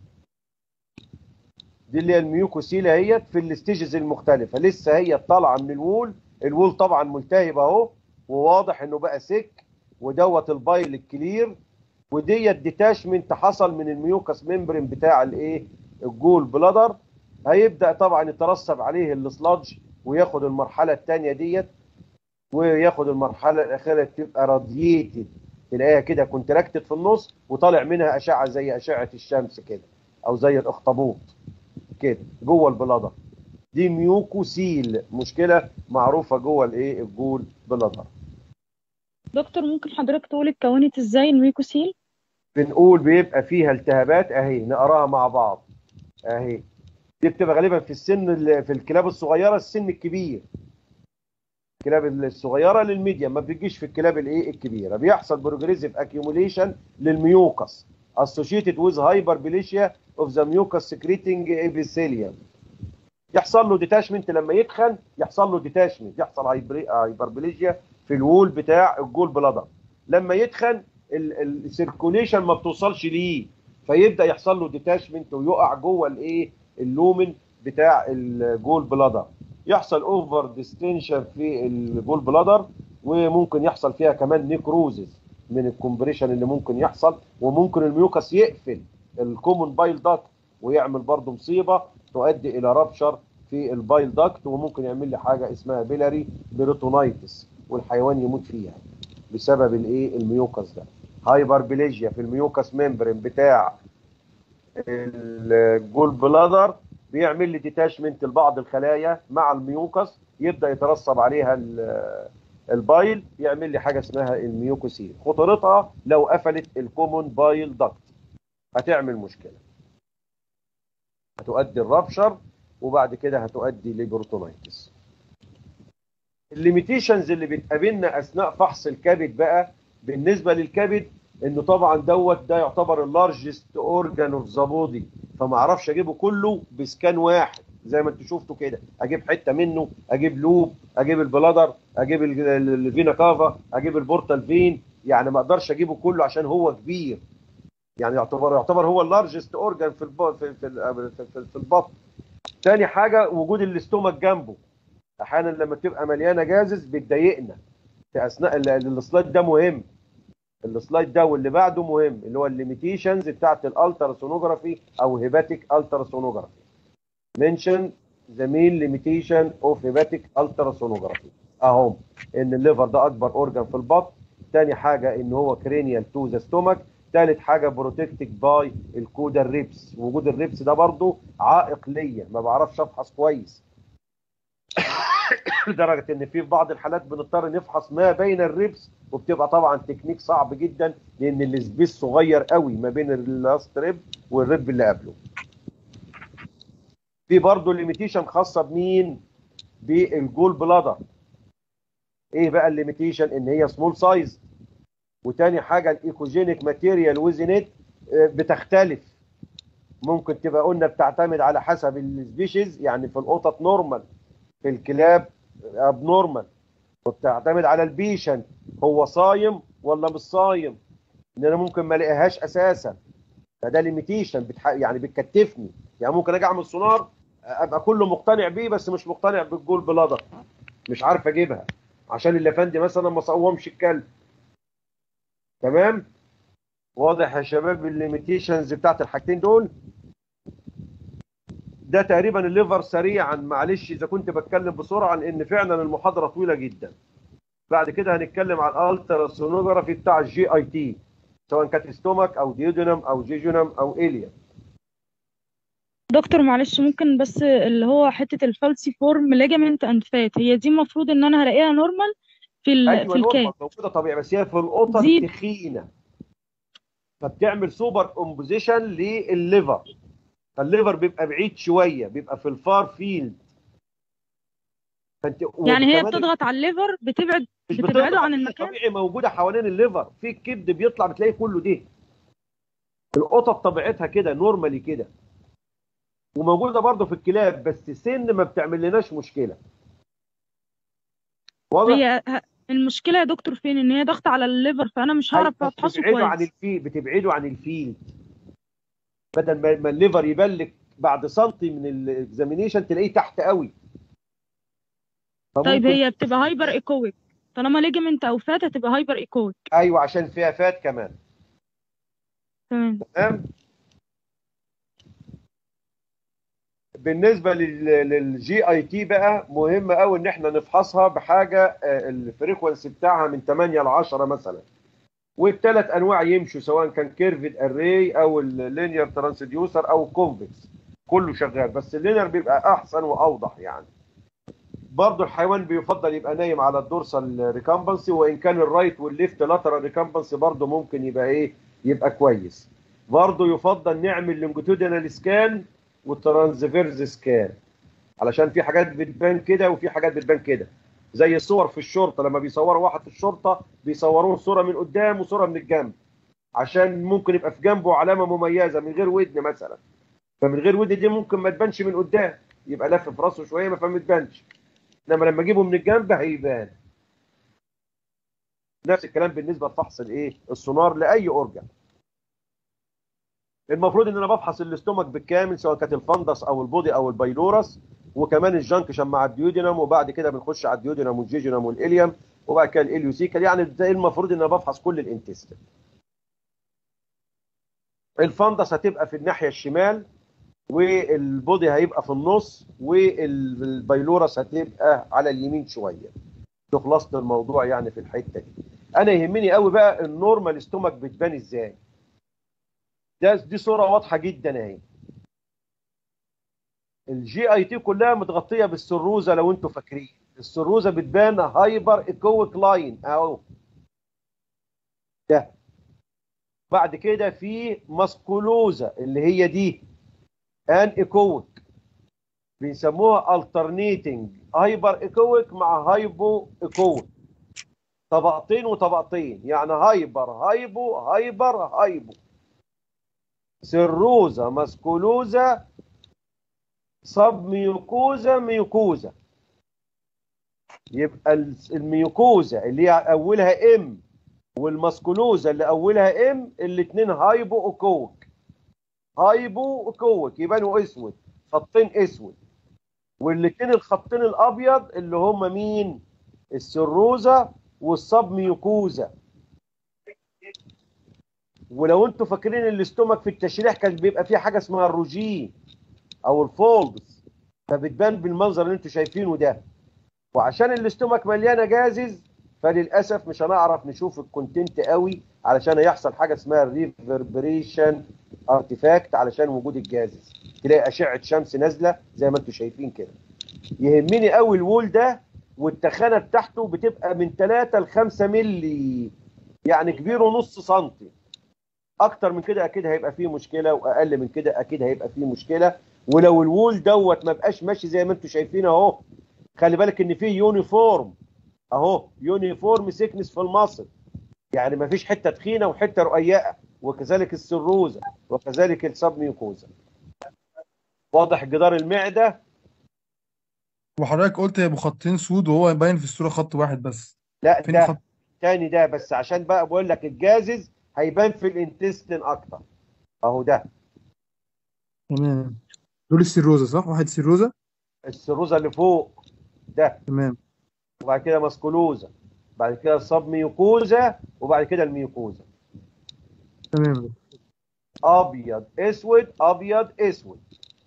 دي اللي هي الميوكوسيلا هي في الاستيجز المختلفه لسه هي طالعه من الوول الوول طبعا ملتهب اهو وواضح انه بقى سك ودوت البايل الكلير ودي الديتاشمنت حصل من الميوكس ممبرين بتاع الايه الجول بلادر هيبدا طبعا يترسب عليه السلادج وياخد المرحله الثانيه ديت وياخد المرحله الاخيره تبقى رادييتد تلاقيها كده كونتراكتد في النص وطالع منها اشعه زي اشعه الشمس كده او زي الاخطبوط كده جوه البلادر دي ميوكوسيل مشكله معروفه جوه الايه الجول بلادر دكتور ممكن حضرتك تقول اتكونت ازاي الميكوسيل بنقول بيبقى فيها التهابات اهي نقراها مع بعض اهي دي بتبقى غالبا في السن ال- في الكلاب الصغيره السن الكبير الكلاب الصغيره للميديا ما بتجيش في الكلاب الايه الكبيره بيحصل بروجريسيف اكيوميليشن للميوكس associated with hyperplasia of the mucus secreting epithelium يحصل له ديتاشمنت لما يتخن يحصل له ديتاشمنت يحصل هايبربليجيا في الوول بتاع الجول بلادر لما يتخن السيركوليشن ما بتوصلش ليه فيبدا يحصل له ديتاشمنت ويقع جوه الايه اللومن بتاع الجول بلادر يحصل اوفر ديستنشن في الجول بلادر وممكن يحصل فيها كمان نيكروزز من الكومبريشن اللي ممكن يحصل وممكن الميوكس يقفل الكومون بايل داكت ويعمل برضه مصيبه تؤدي الى رابشر في البايل داكت وممكن يعمل لي حاجه اسمها بيلاري بيروتونايتس والحيوان يموت فيها بسبب الايه الميوكس ده هايبربليجيا في الميوكس ممبرين بتاع الجول بلادر بيعمل لي ديتاشمنت لبعض الخلايا مع الميوكس يبدا يترسب عليها ال- البايل يعمل لي حاجه اسمها الميوكوسيل خطورتها لو قفلت الكومون بايل داكت هتعمل مشكله هتؤدي الرابشر وبعد كده هتؤدي لبروتونايتس الليميتيشنز اللي بتقابلنا اثناء فحص الكبد بقى بالنسبه للكبد انه طبعا دوت ده يعتبر اللارجست اورجان اوف ذا بودي فما اعرفش اجيبه كله بسكان واحد زي ما انتوا شفتوا كده اجيب حته منه اجيب لوب اجيب البلادر اجيب ال- ال- الفينا كافا اجيب البورتال فين يعني ما اقدرش اجيبه كله عشان هو كبير يعني يعتبر يعتبر هو اللارجست اورجان في الب... في في, ال- في, في, في البطن تاني حاجه وجود الاستومك جنبه احيانا لما تبقى مليانه جازز بتضايقنا في اثناء ال- ال- السلايد ده مهم السلايد ده واللي بعده مهم اللي هو الليميتيشنز بتاعت الالتراسونوجرافي او هيباتيك التراسونوجرافي منشن ذا مين ليميتيشن اوف هيباتيك التراسونوجرافي اهو ان الليفر ده اكبر اورجان في البطن تاني حاجه ان هو كرينيال تو ذا ستومك تالت حاجه بروتكتد باي الكودا الريبس وجود الريبس ده برضو عائق ليا ما بعرفش افحص كويس لدرجه ان في بعض الحالات بنضطر نفحص ما بين الريبس وبتبقى طبعا تكنيك صعب جدا لان السبيس صغير قوي ما بين اللاست ريب والريب اللي قبله في برضه ليميتيشن خاصه بمين بالجول بلادر ايه بقى الليميتيشن ان هي سمول سايز وتاني حاجه الايكوجينيك ماتيريال وزنت بتختلف ممكن تبقى قلنا بتعتمد على حسب السبيشيز يعني في القطط نورمال في الكلاب اب نورمال وبتعتمد على البيشن هو صايم ولا مش صايم ان انا ممكن ما الاقيهاش اساسا فده ليميتيشن بتح... يعني بتكتفني يعني ممكن اجي اعمل سونار ابقى كله مقتنع بيه بس مش مقتنع بالجول بلادر مش عارف اجيبها عشان الافندي مثلا ما صومش الكلب تمام واضح يا شباب الليميتيشنز بتاعت الحاجتين دول ده تقريبا الليفر سريعا معلش اذا كنت بتكلم بسرعه لان فعلا المحاضره طويله جدا بعد كده هنتكلم على الالتراسونوجرافي بتاع الجي اي تي سواء كانت ستومك او ديودينم او جيجونم او اليا دكتور معلش ممكن بس اللي هو حتة الفالسي فورم ليجامنت اند فات هي دي المفروض ان انا هلاقيها نورمال في ال ايوه في الكات نورمال موجوده طبيعي بس هي في القطط زيد. تخينه فبتعمل سوبر امبوزيشن للليفر فالليفر بيبقى بعيد شويه بيبقى في الفار فيلد فانت يعني هي وكمان بتضغط على الليفر بتبعد مش بتبعده بتضغط، عن هي المكان طبيعي موجوده حوالين الليفر في الكبد بيطلع بتلاقي كله ده القطط طبيعتها كده نورمالي كده وموجوده برضه في الكلاب بس سن ما بتعمل لناش مشكله واضح هي ه- المشكلة يا دكتور فين ان هي ضغط على الليفر فانا مش هعرف أيوة، افحصه بتبعده عن كويس الفيل بتبعده عن الفيلد بدل ما ما الليفر يبلك بعد سنتي من الاكزامينيشن تلاقيه تحت قوي طيب فممكن- هي بتبقى هايبر ايكويك طالما ليجمنت او فات هتبقى هايبر ايكويك ايوه عشان فيها فات كمان تمام تمام بالنسبه للجي اي تي بقى مهم قوي ان احنا نفحصها بحاجه آه، الفريكونسي بتاعها من 8 ل 10 مثلا والثلاث انواع يمشوا سواء كان كيرفد اري او اللينير ترانسديوسر او كونفكس كله شغال بس اللينير بيبقى احسن واوضح يعني برضه الحيوان بيفضل يبقى نايم على الدورسال ريكامبنسي وان كان الرايت والليفت لاترال ريكامبنسي برضه ممكن يبقى ايه يبقى كويس برضه يفضل نعمل لونجيتودينال سكان والترانسفيرز سكان علشان في حاجات بتبان كده وفي حاجات بتبان كده زي الصور في الشرطه لما بيصوروا واحد في الشرطه بيصوروه صوره من قدام وصوره من الجنب عشان ممكن يبقى في جنبه علامه مميزه من غير ودن مثلا فمن غير ودن دي ممكن ما تبانش من قدام يبقى لف في راسه شويه ما فما تبانش انما لما اجيبه من الجنب هيبان نفس الكلام بالنسبه لفحص الايه السونار لاي اورجن المفروض ان انا بفحص الاستومك بالكامل سواء كانت الفندس او البودي او البايلورس وكمان الجنكشن مع الديودينم وبعد كده بنخش على الديودينم والجيجينم والاليوم وبعد كده الاليوسيكال يعني ده المفروض ان انا بفحص كل الانتستين الفندس هتبقى في الناحيه الشمال والبودي هيبقى في النص والبايلورس هتبقى على اليمين شويه ده خلاصه الموضوع يعني في الحته دي انا يهمني قوي بقى النورمال ستومك بتبان ازاي ده دي صوره واضحه جدا اهي الجي اي تي كلها متغطيه بالسروزه لو انتوا فاكرين السروزه بتبان هايبر ايكويك لاين اهو ده بعد كده في ماسكولوزا اللي هي دي ان ايكويك بيسموها alternating هايبر ايكويك مع هايبو ايكويك طبقتين وطبقتين يعني هايبر هايبو هايبر هايبو سيروزا ماسكولوزا صب ميوكوزا ميوكوزا يبقى الميوكوزا اللي هي اولها ام والماسكولوزا اللي اولها ام الاثنين هايبو اوكوك هايبو اوكوك يبانوا اسود خطين اسود والاثنين الخطين الابيض اللي هم مين السروزا والصب ميوكوزا ولو انتوا فاكرين الاستومك في التشريح كان بيبقى فيه حاجه اسمها الروجين او الفولدز فبتبان بالمنظر اللي انتوا شايفينه ده وعشان الاستومك مليانه جازز فللاسف مش هنعرف نشوف الكونتنت قوي علشان يحصل حاجه اسمها ريفربريشن ارتفاكت علشان وجود الجازز تلاقي اشعه شمس نازله زي ما انتوا شايفين كده يهمني قوي الوول ده والتخانه بتاعته بتبقى من 3 ل 5 مللي يعني كبير ونص سنتي اكتر من كده اكيد هيبقى فيه مشكله واقل من كده اكيد هيبقى فيه مشكله ولو الوول دوت ما بقاش ماشي زي ما انتوا شايفين اهو خلي بالك ان فيه يونيفورم اهو يونيفورم سيكنس في المصل يعني ما فيش حته تخينه وحته رقيقه وكذلك السروزه وكذلك السبميوكوزا واضح جدار المعده وحضرتك قلت هيبقوا خطين سود وهو باين في الصورة خط واحد بس لا فين ده الخط تاني ده بس عشان بقى بقول لك الجازز هيبان في الانتستين اكتر اهو ده تمام دول السيروزا صح واحد سيروزا السروزه اللي فوق ده تمام وبعد كده ماسكولوزا بعد كده الصب ميوكوزا وبعد كده الميوكوزا تمام ابيض اسود ابيض اسود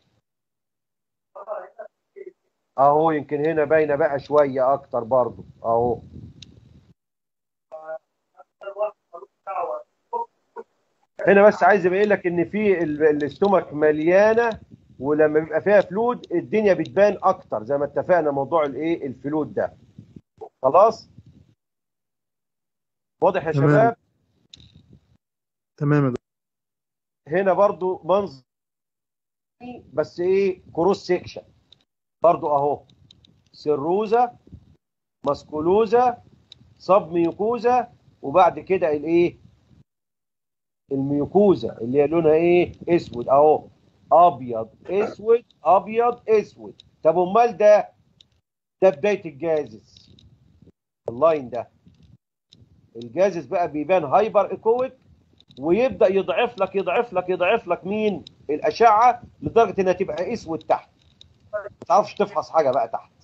اهو يمكن هنا باينه بقى شويه اكتر برضو اهو هنا بس عايز ابين لك ان في ال- الاستومك مليانه ولما بيبقى فيها فلود الدنيا بتبان اكتر زي ما اتفقنا موضوع الايه الفلود ده خلاص واضح يا تمام. شباب تمام يا دكتور هنا برضو منظر بس ايه كروس سيكشن برضو اهو سيروزا ماسكولوزا صب ميوكوزا وبعد كده الايه الميوكوزا اللي هي لونها ايه اسود اهو ابيض اسود ابيض اسود طب امال ده ده بدايه الجازس اللاين ده الجازس بقى بيبان هايبر ايكويك ويبدا يضعف لك يضعف لك يضعف لك مين الاشعه لدرجه انها تبقى اسود تحت ما تعرفش تفحص حاجه بقى تحت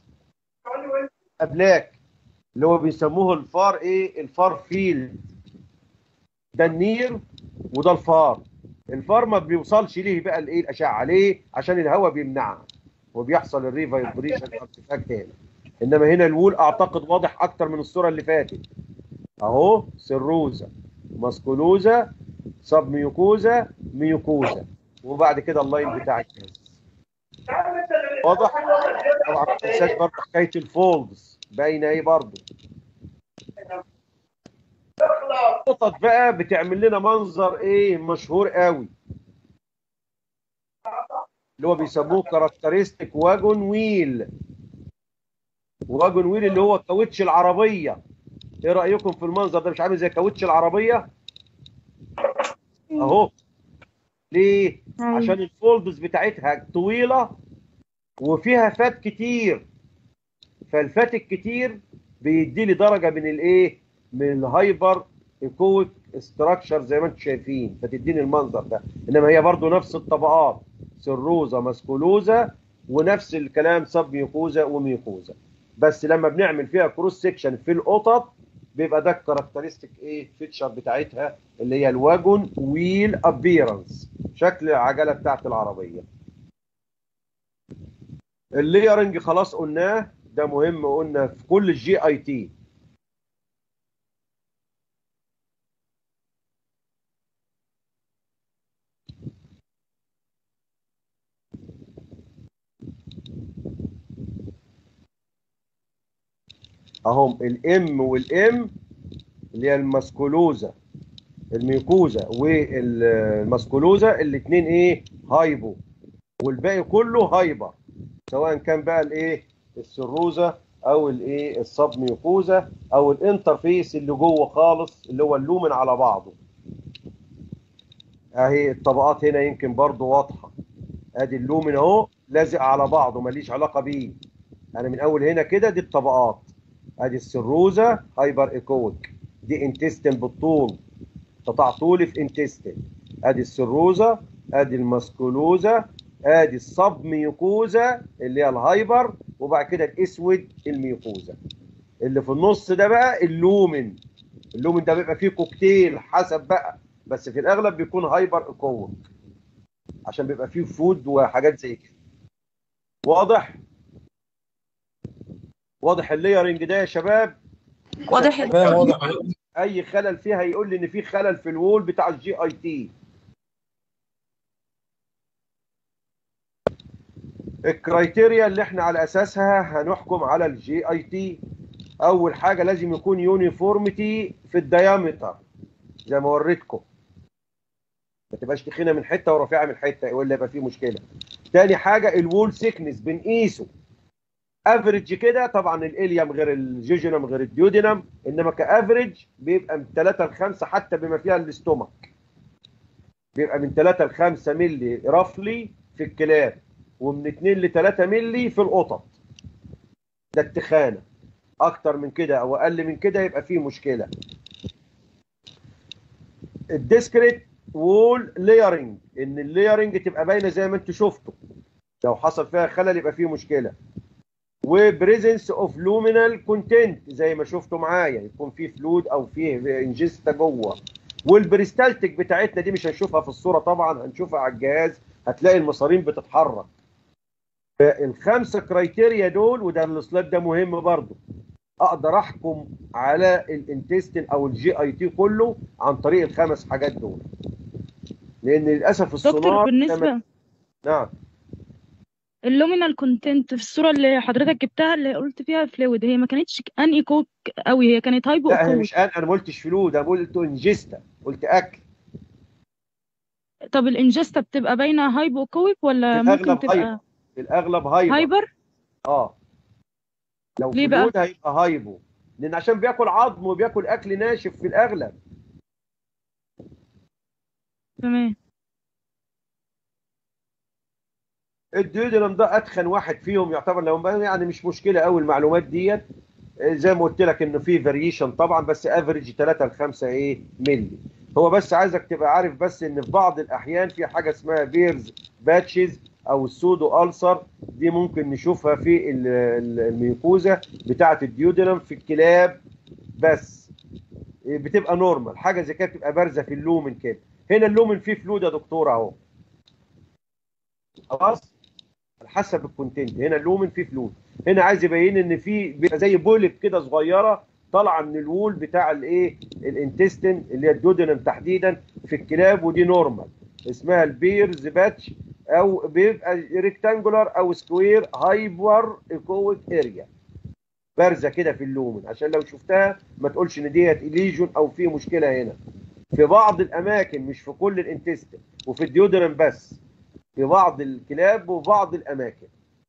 قبلاك اللي هو بيسموه الفار ايه الفار فيلد ده النير وده الفار الفار ما بيوصلش ليه بقى الايه الاشعه ليه عشان الهواء بيمنعها وبيحصل الريفايبريشن ارتفاكت هنا انما هنا الوول اعتقد واضح اكتر من الصوره اللي فاتت اهو سيروزا ماسكولوزا سب ميوكوزا ميوكوزا وبعد كده اللاين بتاع الجهاز واضح طبعا ما تنساش برضه حكايه الفولدز باينه ايه برضه القطط بقى بتعمل لنا منظر ايه مشهور قوي اللي هو بيسموه كاركترستيك واجون ويل واجون ويل اللي هو كاوتش العربيه ايه رايكم في المنظر ده مش عامل زي كاوتش العربيه اهو ليه عشان الفولدز بتاعتها طويله وفيها فات كتير فالفات الكتير بيدي لي درجه من الايه من الهايبر ايكويك استراكشر زي ما انتم شايفين فتديني المنظر ده انما هي برضو نفس الطبقات سيروزا ماسكولوزا ونفس الكلام سب ميوكوزا وميوكوزا بس لما بنعمل فيها كروس سيكشن في القطط بيبقى ده الكاركترستيك ايه فيتشر بتاعتها اللي هي الواجون ويل ابيرنس شكل العجله بتاعت العربيه الليرنج خلاص قلناه ده مهم قلنا في كل الجي اي تي اهم الام والام اللي هي الماسكولوزا الميوكوزا والماسكولوزا الاثنين ايه هايبو والباقي كله هايبر سواء كان بقى الايه السروزا او الايه السب ميوكوزا او الانترفيس اللي جوه خالص اللي هو اللومن على بعضه اهي الطبقات هنا يمكن برضو واضحه ادي اللومن اهو لازق على بعضه ماليش علاقه بيه انا من اول هنا كده دي الطبقات ادي السروزا هايبر ايكويك دي انتستين بالطول قطاع طولي في انتستين ادي السروزا ادي الماسكولوزا ادي الصب ميوكوزا اللي هي الهايبر وبعد كده الاسود الميوكوزا اللي في النص ده بقى اللومن اللومن ده بيبقى فيه كوكتيل حسب بقى بس في الاغلب بيكون هايبر ايكويك عشان بيبقى فيه فود وحاجات زي كده واضح واضح الليرنج ده يا شباب واضح تمام واضح اي خلل فيها يقول لي ان في خلل في الوول بتاع الجي اي تي الكرايتيريا اللي احنا على اساسها هنحكم على الجي اي تي اول حاجه لازم يكون يونيفورميتي في الديامتر زي ما وريتكم ما تبقاش تخينه من حته ورفيعه من حته ولا يبقى فيه مشكله تاني حاجه الوول سيكنس بنقيسه افريج كده طبعا الاليم غير الجيجينم غير الديودينم انما كافريج بيبقى من 3 ل 5 حتى بما فيها الاستومك بيبقى من 3 ل 5 مللي رفلي في الكلاب ومن 2 ل 3 مللي في القطط ده التخانه اكتر من كده او اقل من كده يبقى فيه مشكله الديسكريت وول ليرنج ان الليرنج تبقى باينه زي ما انتم شفتوا لو حصل فيها خلل يبقى فيه مشكله وبريزنس اوف لومينال كونتنت زي ما شفتوا معايا يكون فيه فلود او فيه انجستا جوه والبريستالتيك بتاعتنا دي مش هنشوفها في الصوره طبعا هنشوفها على الجهاز هتلاقي المصارين بتتحرك الخمسه كرايتيريا دول وده السلايد ده مهم برضو اقدر احكم على الانتستين او الجي اي تي كله عن طريق الخمس حاجات دول لان للاسف دكتور السونار بالنسبة نعم اللومينال كونتنت في الصورة اللي حضرتك جبتها اللي قلت فيها فلويد هي ما كانتش ان ايكوك قوي هي كانت هايبو لا هي ايكوك مش انا انا ما قلتش فلود انا قلت انجستا قلت اكل طب الانجستا بتبقى باينة هايبو ايكوك ولا في ممكن الاغلب تبقى هايبر في الاغلب هايبر هايبر اه لو ليه بقى؟ فلود هيبقى هايبو لان عشان بياكل عظم وبياكل اكل ناشف في الاغلب تمام الديودرم ده اتخن واحد فيهم يعتبر لو يعني مش مشكله قوي المعلومات ديت زي ما قلت لك انه في فاريشن طبعا بس افريج 3 ل 5 ايه ملي هو بس عايزك تبقى عارف بس ان في بعض الاحيان في حاجه اسمها بيرز باتشز او السودو ألسر دي ممكن نشوفها في ال- ال- الميوكوزا بتاعه الديودرم في الكلاب بس بتبقى نورمال حاجه زي كده بتبقى بارزه في اللومن كده هنا اللومن فيه فلود يا دكتور اهو خلاص على حسب الكونتنت هنا اللومن فيه فلود هنا عايز يبين ان في بيبقى زي بولب كده صغيره طالعه من الوول بتاع الايه الانتستين اللي هي الدودنم تحديدا في الكلاب ودي نورمال اسمها البيرز باتش او بيبقى ريكتانجولار او سكوير هايبر ايكويك اريا بارزه كده في اللومن عشان لو شفتها ما تقولش ان ديت ليجون او في مشكله هنا في بعض الاماكن مش في كل الانتستين وفي الديودرم بس في بعض الكلاب وبعض الاماكن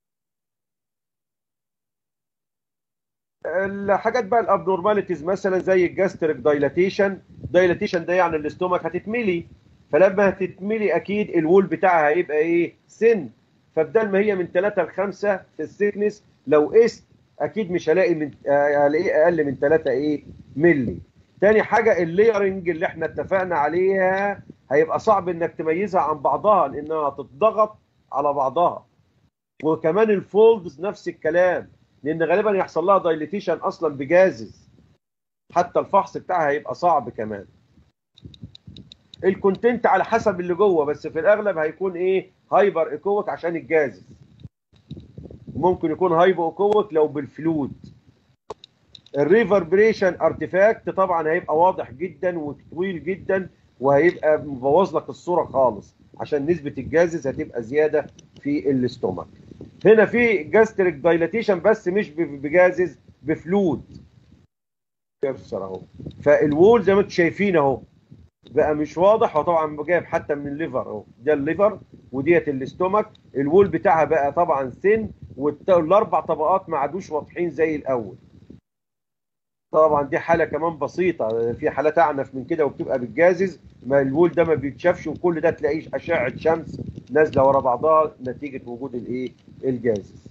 الحاجات بقى الابنورماليتيز مثلا زي الجاستريك دايلاتيشن دايلاتيشن ده يعني الاستومك هتتملي فلما هتتملي اكيد الوول بتاعها هيبقى ايه سن فبدل ما هي من 3 ل 5 في السيكنس لو قست اكيد مش هلاقي من آه، هلاقيه اقل من 3 ايه ملي تاني حاجه الليرنج اللي احنا اتفقنا عليها هيبقى صعب انك تميزها عن بعضها لانها هتتضغط على بعضها وكمان الفولدز نفس الكلام لان غالبا يحصل لها دايليتيشن اصلا بجازز حتى الفحص بتاعها هيبقى صعب كمان الكونتنت على حسب اللي جوه بس في الاغلب هيكون ايه هايبر ايكويك عشان الجازز ممكن يكون هايبو ايكويك لو بالفلود الريفربريشن ارتفاكت طبعا هيبقى واضح جدا وطويل جدا وهيبقى مبوظ لك الصوره خالص عشان نسبه الجازز هتبقى زياده في الاستومك هنا في جاستريك دايلاتيشن بس مش ب- بجازز بفلود كبسر اهو فالوول زي ما انتم شايفين اهو بقى مش واضح هو طبعا جايب حتى من الليفر اهو ده الليفر وديت الاستومك الوول بتاعها بقى طبعا سن والاربع طبقات ما عادوش واضحين زي الاول طبعا دي حاله كمان بسيطه في حالات اعنف من كده وبتبقى بالجازز ما الوول ده ما بيتشافش وكل ده تلاقيه اشعه شمس نازله ورا بعضها نتيجه وجود الايه الجازز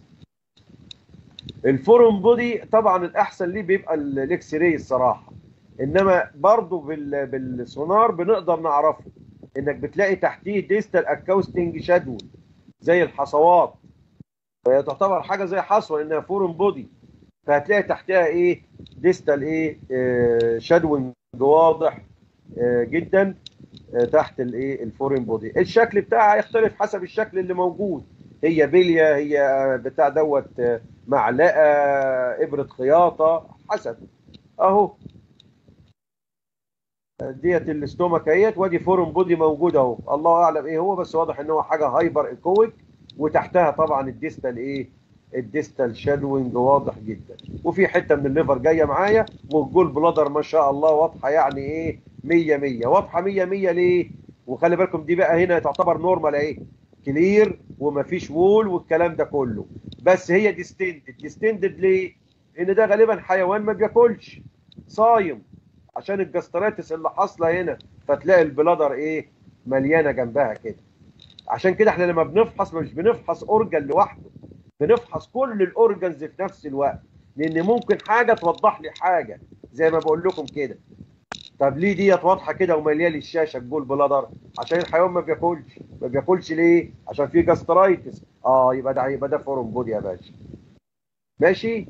الفورم بودي طبعا الاحسن ليه بيبقى ال- الاكس راي الصراحه انما برضه بال- بالسونار بنقدر نعرفه انك بتلاقي تحتيه ديستال اكاوستنج شادول زي الحصوات فهي تعتبر حاجه زي حصوه لانها فورم بودي فهتلاقي تحتها ايه ديستال ايه آه شادوينج واضح آه جدا آه تحت الايه الفورين بودي الشكل بتاعها يختلف حسب الشكل اللي موجود هي بليه هي آه، بتاع دوت آه، معلقه ابره خياطه حسب اهو ديت الاستومك اهيت وادي فورم بودي موجود اهو الله اعلم ايه هو بس واضح ان هو حاجه هايبر ايكويك وتحتها طبعا الديستال ايه الديستال شادوينج واضح جدا وفي حته من الليفر جايه معايا والجول بلادر ما شاء الله واضحه يعني ايه 100 100 واضحه 100 100 ليه وخلي بالكم دي بقى هنا تعتبر نورمال اهي كلير ومفيش وول والكلام ده كله بس هي ديستندد ديستندد ليه ان ده غالبا حيوان ما بياكلش صايم عشان الجستراتس اللي حاصله هنا فتلاقي البلادر ايه مليانه جنبها كده عشان كده احنا لما بنفحص مش بنفحص اورجن لوحده بنفحص كل الاورجنز في نفس الوقت لان ممكن حاجه توضح لي حاجه زي ما بقول لكم كده طب ليه ديت واضحه كده ومليان الشاشه الجول بلادر عشان الحيوان ما بياكلش ما بياكلش ليه عشان فيه جاسترايتس اه يبقى ده يبقى ده فورم بودي يا باشا ماشي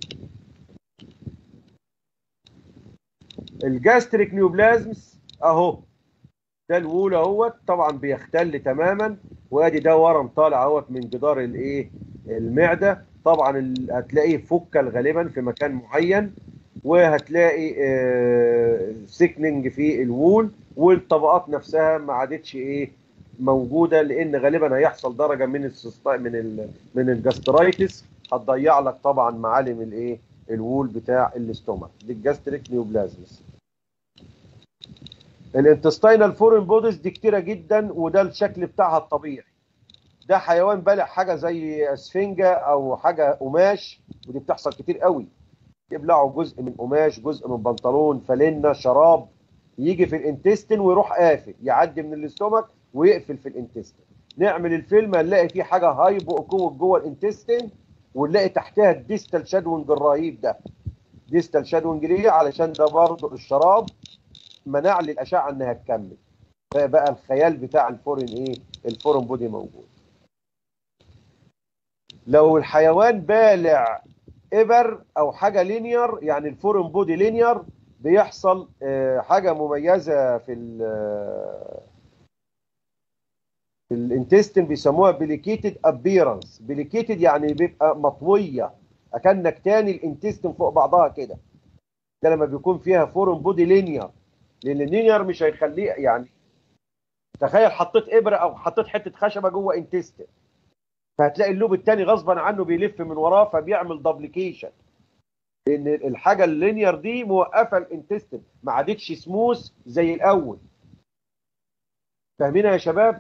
الجاستريك نيوبلازمز اهو ده الوول اهوت طبعا بيختل تماما وادي ده ورم طالع اهوت من جدار الايه المعده طبعا ال- هتلاقيه فكل غالبا في مكان معين وهتلاقي سيكننج في الوول والطبقات نفسها ما عادتش ايه موجوده لان غالبا هيحصل درجه من السيستاي من ال من الجاسترايتس هتضيع لك طبعا معالم الايه الوول بتاع الاستومك دي الجاستريك نيوبلازمس الانتستينال فورين بوديز دي كتيره جدا وده الشكل بتاعها الطبيعي ده حيوان بالغ حاجه زي اسفنجه او حاجه قماش ودي بتحصل كتير قوي يبلعوا جزء من قماش جزء من بنطلون فانلة شراب يجي في الانتستين ويروح قافل يعدي من الاستومك ويقفل في الانتستين نعمل الفيلم هنلاقي فيه حاجه هايبو اكوك جوه الانتستين ونلاقي تحتها الديستال شادوينج الرهيب ده ديستال شادوينج ليه علشان ده برضه الشراب منع لي الاشعه انها تكمل فبقى الخيال بتاع الفورين ايه الفورين بودي موجود لو الحيوان بالع ابر او حاجه لينير يعني الفورين بودي لينير بيحصل آه، حاجه مميزه في ال في الانتستين بيسموها بليكيتد ابيرنس بليكيتد يعني بيبقى مطويه اكنك تاني الانتستين فوق بعضها كده ده لما بيكون فيها فورين بودي لينير لان اللينير مش هيخليه يعني تخيل حطيت ابره او حطيت حته خشبه جوه انتستين فهتلاقي اللوب التاني غصبا عنه بيلف من وراه فبيعمل دبليكيشن لان الحاجه اللينير دي موقفه الانتستين ما عادتش سموث زي الاول فاهمين يا شباب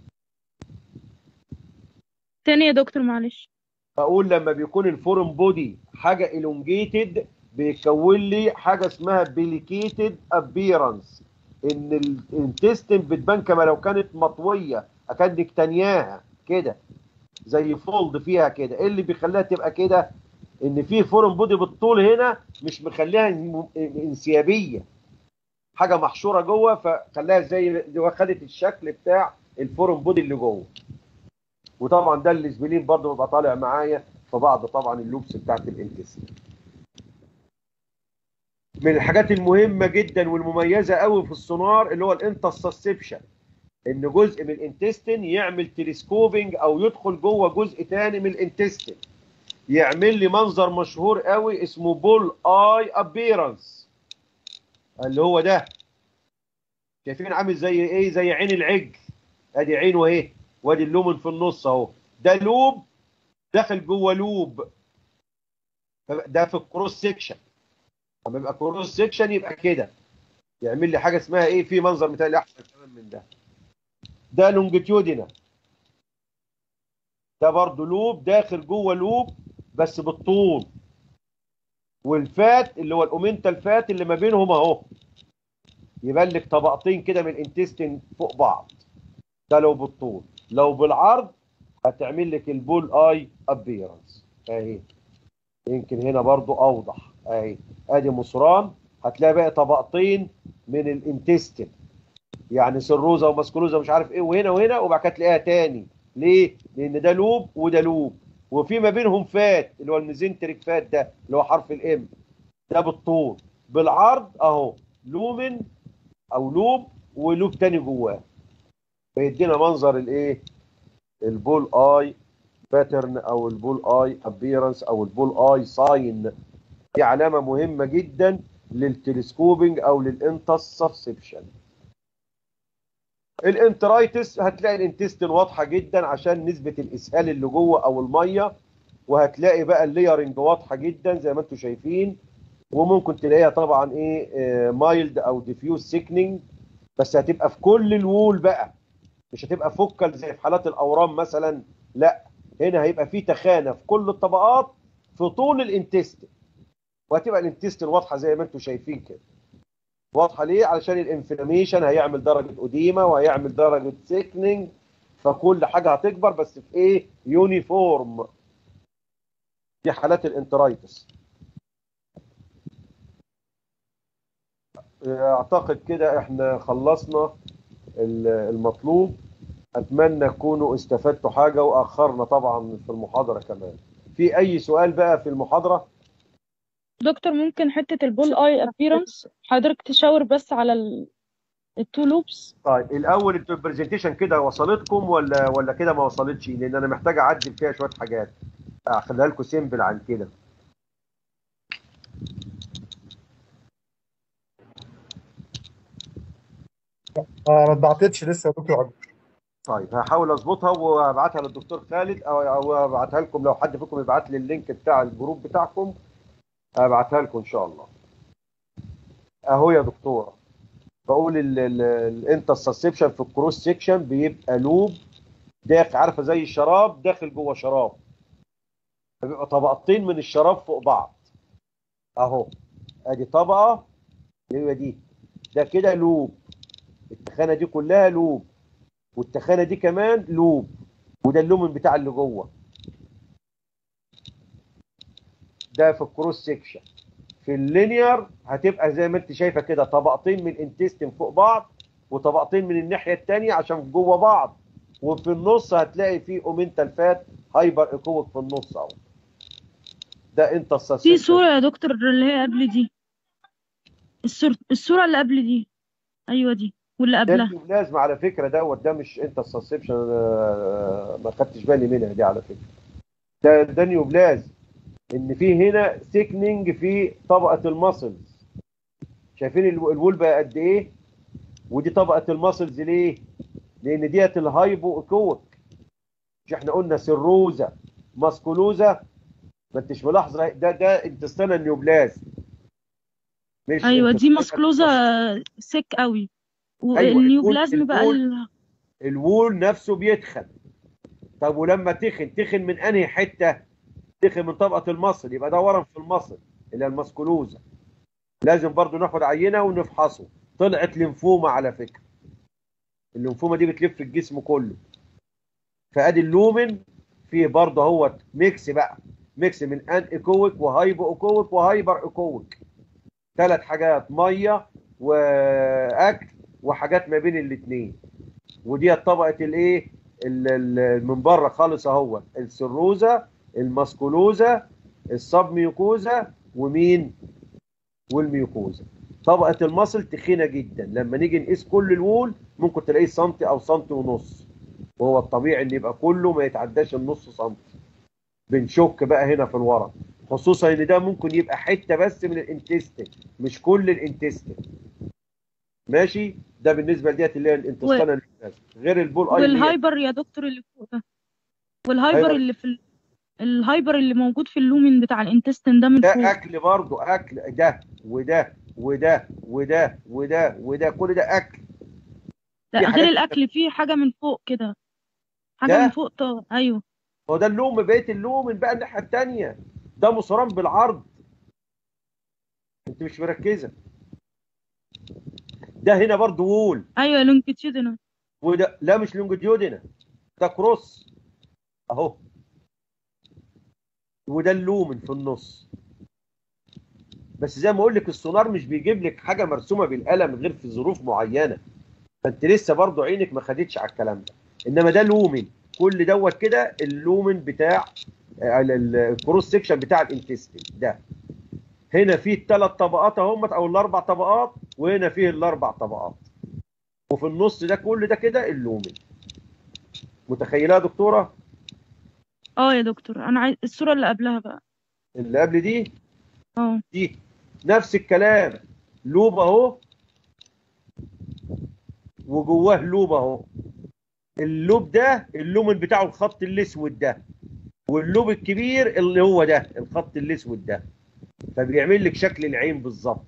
تاني يا دكتور معلش اقول لما بيكون الفورم بودي حاجه elongated بيكون لي حاجه اسمها بليكيتد ابيرنس ان الانتستين بتبان كما لو كانت مطويه اكنك تانياها كده زي فولد فيها كده ايه اللي بيخليها تبقى كده ان في فورم بودي بالطول هنا مش مخليها م- انسيابيه حاجه محشوره جوه فخلاها زي خدت الشكل بتاع الفورم بودي اللي جوه وطبعا ده الاسبلين برضه بيبقى طالع معايا في بعض طبعا اللوبس بتاعت الانتستين من الحاجات المهمه جدا والمميزه قوي في السونار اللي هو الانترسبشن ان جزء من الانتستين يعمل تلسكوبنج او يدخل جوه جزء تاني من الانتستين يعمل لي منظر مشهور قوي اسمه بول اي ابيرنس اللي هو ده شايفين عامل زي ايه زي عين العجل ادي عينه اهي وادي اللومن في النص اهو ده لوب داخل جوه لوب ده في الكروس سيكشن لما يبقى كروس سيكشن يبقى كده يعمل لي حاجه اسمها ايه في منظر مثالي احسن كمان من ده ده لونجيتيودينا ده برضه لوب داخل جوه لوب بس بالطول والفات اللي هو الاومنتال فات اللي ما بينهم اهو يبان لك طبقتين كده من الانتستين فوق بعض ده لو بالطول لو بالعرض هتعمل لك البول اي ابيرنس اهي يمكن هنا برضو اوضح اهي ادي مصران هتلاقي بقى طبقتين من الانتستين يعني سروزه وماسكولوزه مش عارف ايه وهنا وهنا وبعد كده تلاقيها تاني ليه؟ لان ده لوب وده لوب وفي ما بينهم فات اللي هو الميزنتريك فات ده اللي هو حرف الام ده بالطول بالعرض اهو لومن او لوب ولوب تاني جواه فيدينا منظر الايه البول اي باترن او البول اي ابيرنس او البول اي ساين دي علامه مهمه جدا للتلسكوبنج او للانترسبشن الانترايتس هتلاقي الانتستين واضحه جدا عشان نسبه الاسهال اللي جوه او الميه وهتلاقي بقى الليرنج واضحه جدا زي ما انتم شايفين وممكن تلاقيها طبعا ايه مايلد او ديفيوز سيكنينج بس هتبقى في كل الوول بقى مش هتبقى فوكال زي في حالات الاورام مثلا لا هنا هيبقى في تخانه في كل الطبقات في طول الانتستين وهتبقى الانتستين واضحه زي ما انتم شايفين كده واضحه ليه علشان الانفلاميشن هيعمل درجه اديمه وهيعمل درجه سيكنينج فكل حاجه هتكبر بس في ايه يونيفورم دي حالات الانترايتس اعتقد كده احنا خلصنا المطلوب اتمنى تكونوا استفدتوا حاجه واخرنا طبعا في المحاضره كمان في اي سؤال بقى في المحاضره دكتور ممكن حتة البول اي ابيرنس حضرتك تشاور بس على ال... التو لوبس طيب الاول انتوا البرزنتيشن كده وصلتكم ولا ولا كده ما وصلتش لان انا محتاج اعدل فيها شويه حاجات اخليها لكم سيمبل عن كده آه ما اتبعتتش لسه يا دكتور عبد طيب هحاول اظبطها وابعتها للدكتور خالد او او ابعتها لكم لو حد فيكم يبعت لي اللينك بتاع الجروب بتاعكم ابعتها لكم ان شاء الله اهو يا دكتوره بقول الانترسبشن في الكروس سيكشن بيبقى لوب داخل عارفه زي الشراب داخل جوه شراب بيبقى طبقتين من الشراب فوق بعض اهو ادي طبقه هي دي ده كده لوب التخانه دي كلها لوب والتخانه دي كمان لوب وده اللومن بتاع اللي جوه ده في الكروس سيكشن في اللينير هتبقى زي ما انت شايفه كده طبقتين من انتستين فوق بعض وطبقتين من الناحيه الثانيه عشان جوه بعض وفي النص هتلاقي فيه اومنتال فات هايبر ايكويك في النص اهو ده انت في صورة يا دكتور اللي هي قبل دي الصورة الصورة اللي قبل دي أيوة دي واللي ده قبلها النيوبلازم على فكره دوت ده مش انت السسبشن ما خدتش بالي منها دي على فكره ده ده نيوبلازم ان في هنا سيكننج في طبقه المسلز شايفين الو- الوول بقى قد ايه ودي طبقه المسلز ليه لان ديت الهايبو ايكويك مش احنا قلنا سيروزا ماسكولوزا ما انتش ملاحظه ده ده انتستانا نيوبلازم مش أيوة دي intestinal مسكلوزة سك قوي أيوة، والنيوبلازم البول- بقى البول- ال... الوول نفسه بيتخن طب ولما تخن تخن من انهي حته تخن من طبقه المصل يبقى ده ورم في المصل اللي هي المسكولوزا لازم برضو ناخد عينه ونفحصه طلعت ليمفوما على فكره الليمفوما دي بتلف الجسم كله فادي اللومن فيه برضه هو ميكس بقى ميكس من ان ايكويك وهايبو ايكويك وهايبر ايكويك ثلاث حاجات ميه واكل وحاجات ما بين الاثنين ودي طبقه الايه ال- ال- من بره خالص اهو السروزا الماسكولوزا السبميوكوزا ومين والميوكوزا طبقه المصل تخينه جدا لما نيجي نقيس كل الوول ممكن تلاقيه سنتي او سنتي ونص وهو الطبيعي ان يبقى كله ما يتعداش النص سنتي بنشك بقى هنا في الورق خصوصا ان ده ممكن يبقى حته بس من الانتستين مش كل الانتستين ماشي ده بالنسبه لديت اللي هي الانتستين غير البول اي والهايبر يا دكتور اللي فوق ده والهايبر هايبر. اللي في ال... الهايبر اللي موجود في اللومين بتاع الانتستين ده من ده فوق اكل برضه اكل ده وده وده وده وده وده كل ده اكل لا في غير حاجات- الأكل فيه حاجة من فوق كده حاجة ده؟ من فوق ط... أيوة هو ده اللوم بقيه اللوم من بقى الناحيه الثانيه ده مصران بالعرض انت مش مركزه ده هنا برضه وول أيوة لونجيتيودينال وده لا مش لونجيتيودينا ده كروس اهو وده اللومن في النص بس زي ما اقول لك السونار مش بيجيب لك حاجه مرسومه بالقلم غير في ظروف معينه فانت لسه برضه عينك ما خدتش على الكلام ده انما ده لومن كل دوت كده اللومن بتاع آه، ال- ال- الكروس سيكشن بتاع الانتستين ده هنا فيه الثلاث طبقات اهم او الاربع طبقات وهنا فيه الاربع طبقات وفي النص ده كل ده كده اللومن متخيلها يا دكتوره اه يا دكتور أنا عايز الصورة اللي قبلها بقى اللي قبل دي اه دي نفس الكلام لوب اهو وجواه لوب اهو اللوب ده اللومن بتاعه الخط الاسود ده واللوب الكبير اللي هو ده الخط الاسود ده فبيعمل لك شكل العين بالظبط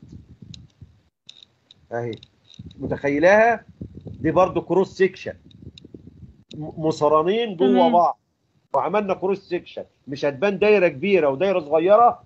اهي متخيلاها دي برضو كروس سيكشن م- مصرانين جوه تمام. بعض وعملنا كروس سيكشن مش هتبان دايره كبيره ودايره صغيره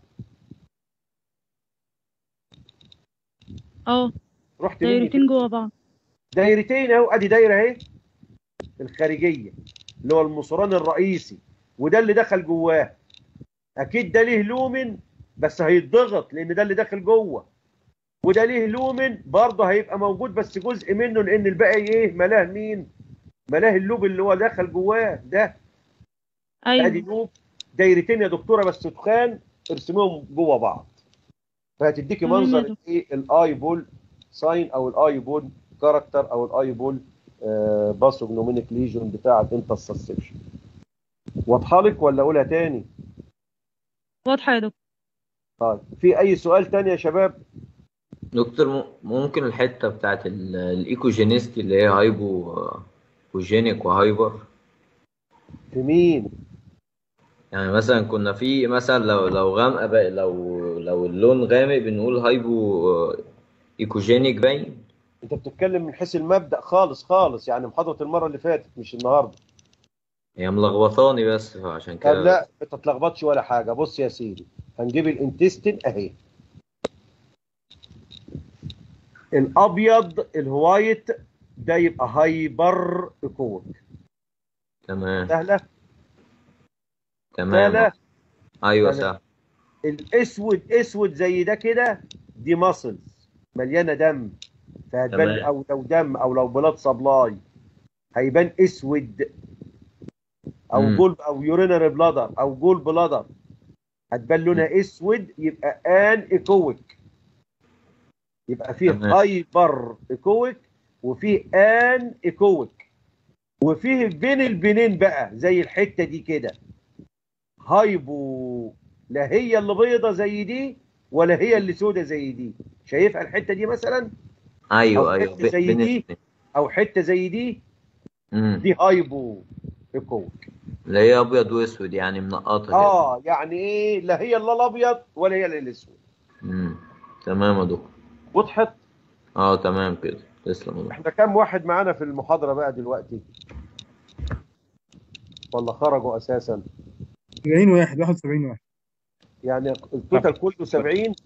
اه رحت مني دايرتين جوه بعض دايرتين اهو ادي دايره اهي الخارجيه اللي هو المصران الرئيسي وده اللي دخل جواه اكيد ده ليه لومن بس هيتضغط لان ده اللي داخل جوه وده ليه لومن برضه هيبقى موجود بس جزء منه لان الباقي ايه ملاه مين ملاه اللوب اللي هو دخل جواه ده ادي أيوة لوب دايرتين يا دكتوره بس تخان ارسميهم جوه بعض فهتديكي تمام يا منظر دكتور. ايه الاي بول ساين او الاي بول كاركتر او الاي بول باسوجنومينيك ليجون بتاعه انترسبشن واضحه لك ولا اقولها تاني واضحة يا دكتور طيب في اي سؤال تاني يا شباب دكتور م- ممكن الحتة بتاعت ال- الإيكوجينيستي اللي هي هايبو ايكوجينيك وهايبر في مين يعني مثلا كنا في مثلا لو لو غامقة بقى لو لو اللون غامق بنقول هايبو آه، ايكوجينيك باين انت بتتكلم من حيث المبدأ خالص خالص يعني محاضرة المرة اللي فاتت مش النهارده هي ملخبطاني بس فعشان طب كده لا ما تتلخبطش ولا حاجة بص يا سيدي هنجيب الانتستين اهي الابيض الهوايت ده يبقى هايبر ايكويك تمام سهلة تمام سهلة ايوه تمام. صح الاسود اسود زي ده كده دي ماسلز مليانه دم فهتبان تمام. او لو دم او لو بلاد سبلاي هيبان اسود او مم. جول او يورينري بلادر او جول بلادر هتبان لونها اسود يبقى ان ايكويك يبقى فيه تمام. هايبر ايكويك وفيه ان ايكويك وفيه بين البنين بقى زي الحته دي كده هايبو لا هي اللي بيضه زي دي ولا هي اللي سودة زي دي شايفها الحته دي مثلا ايوه أو ايوه حتة ب- زي بين دي. الاتنين. او حته زي دي مم. دي هايبو ايكويك اللي هي ابيض واسود يعني منقطه كده اه يعني ايه لا هي اللي الابيض ولا هي اللي الاسود مم. تمام يا دكتور وضحت اه تمام كده تسلم يا دكتور. احنا كام واحد معانا في المحاضره بقى دلوقتي ولا خرجوا اساسا 70 واحد 71 واحد يعني التوتال كله 70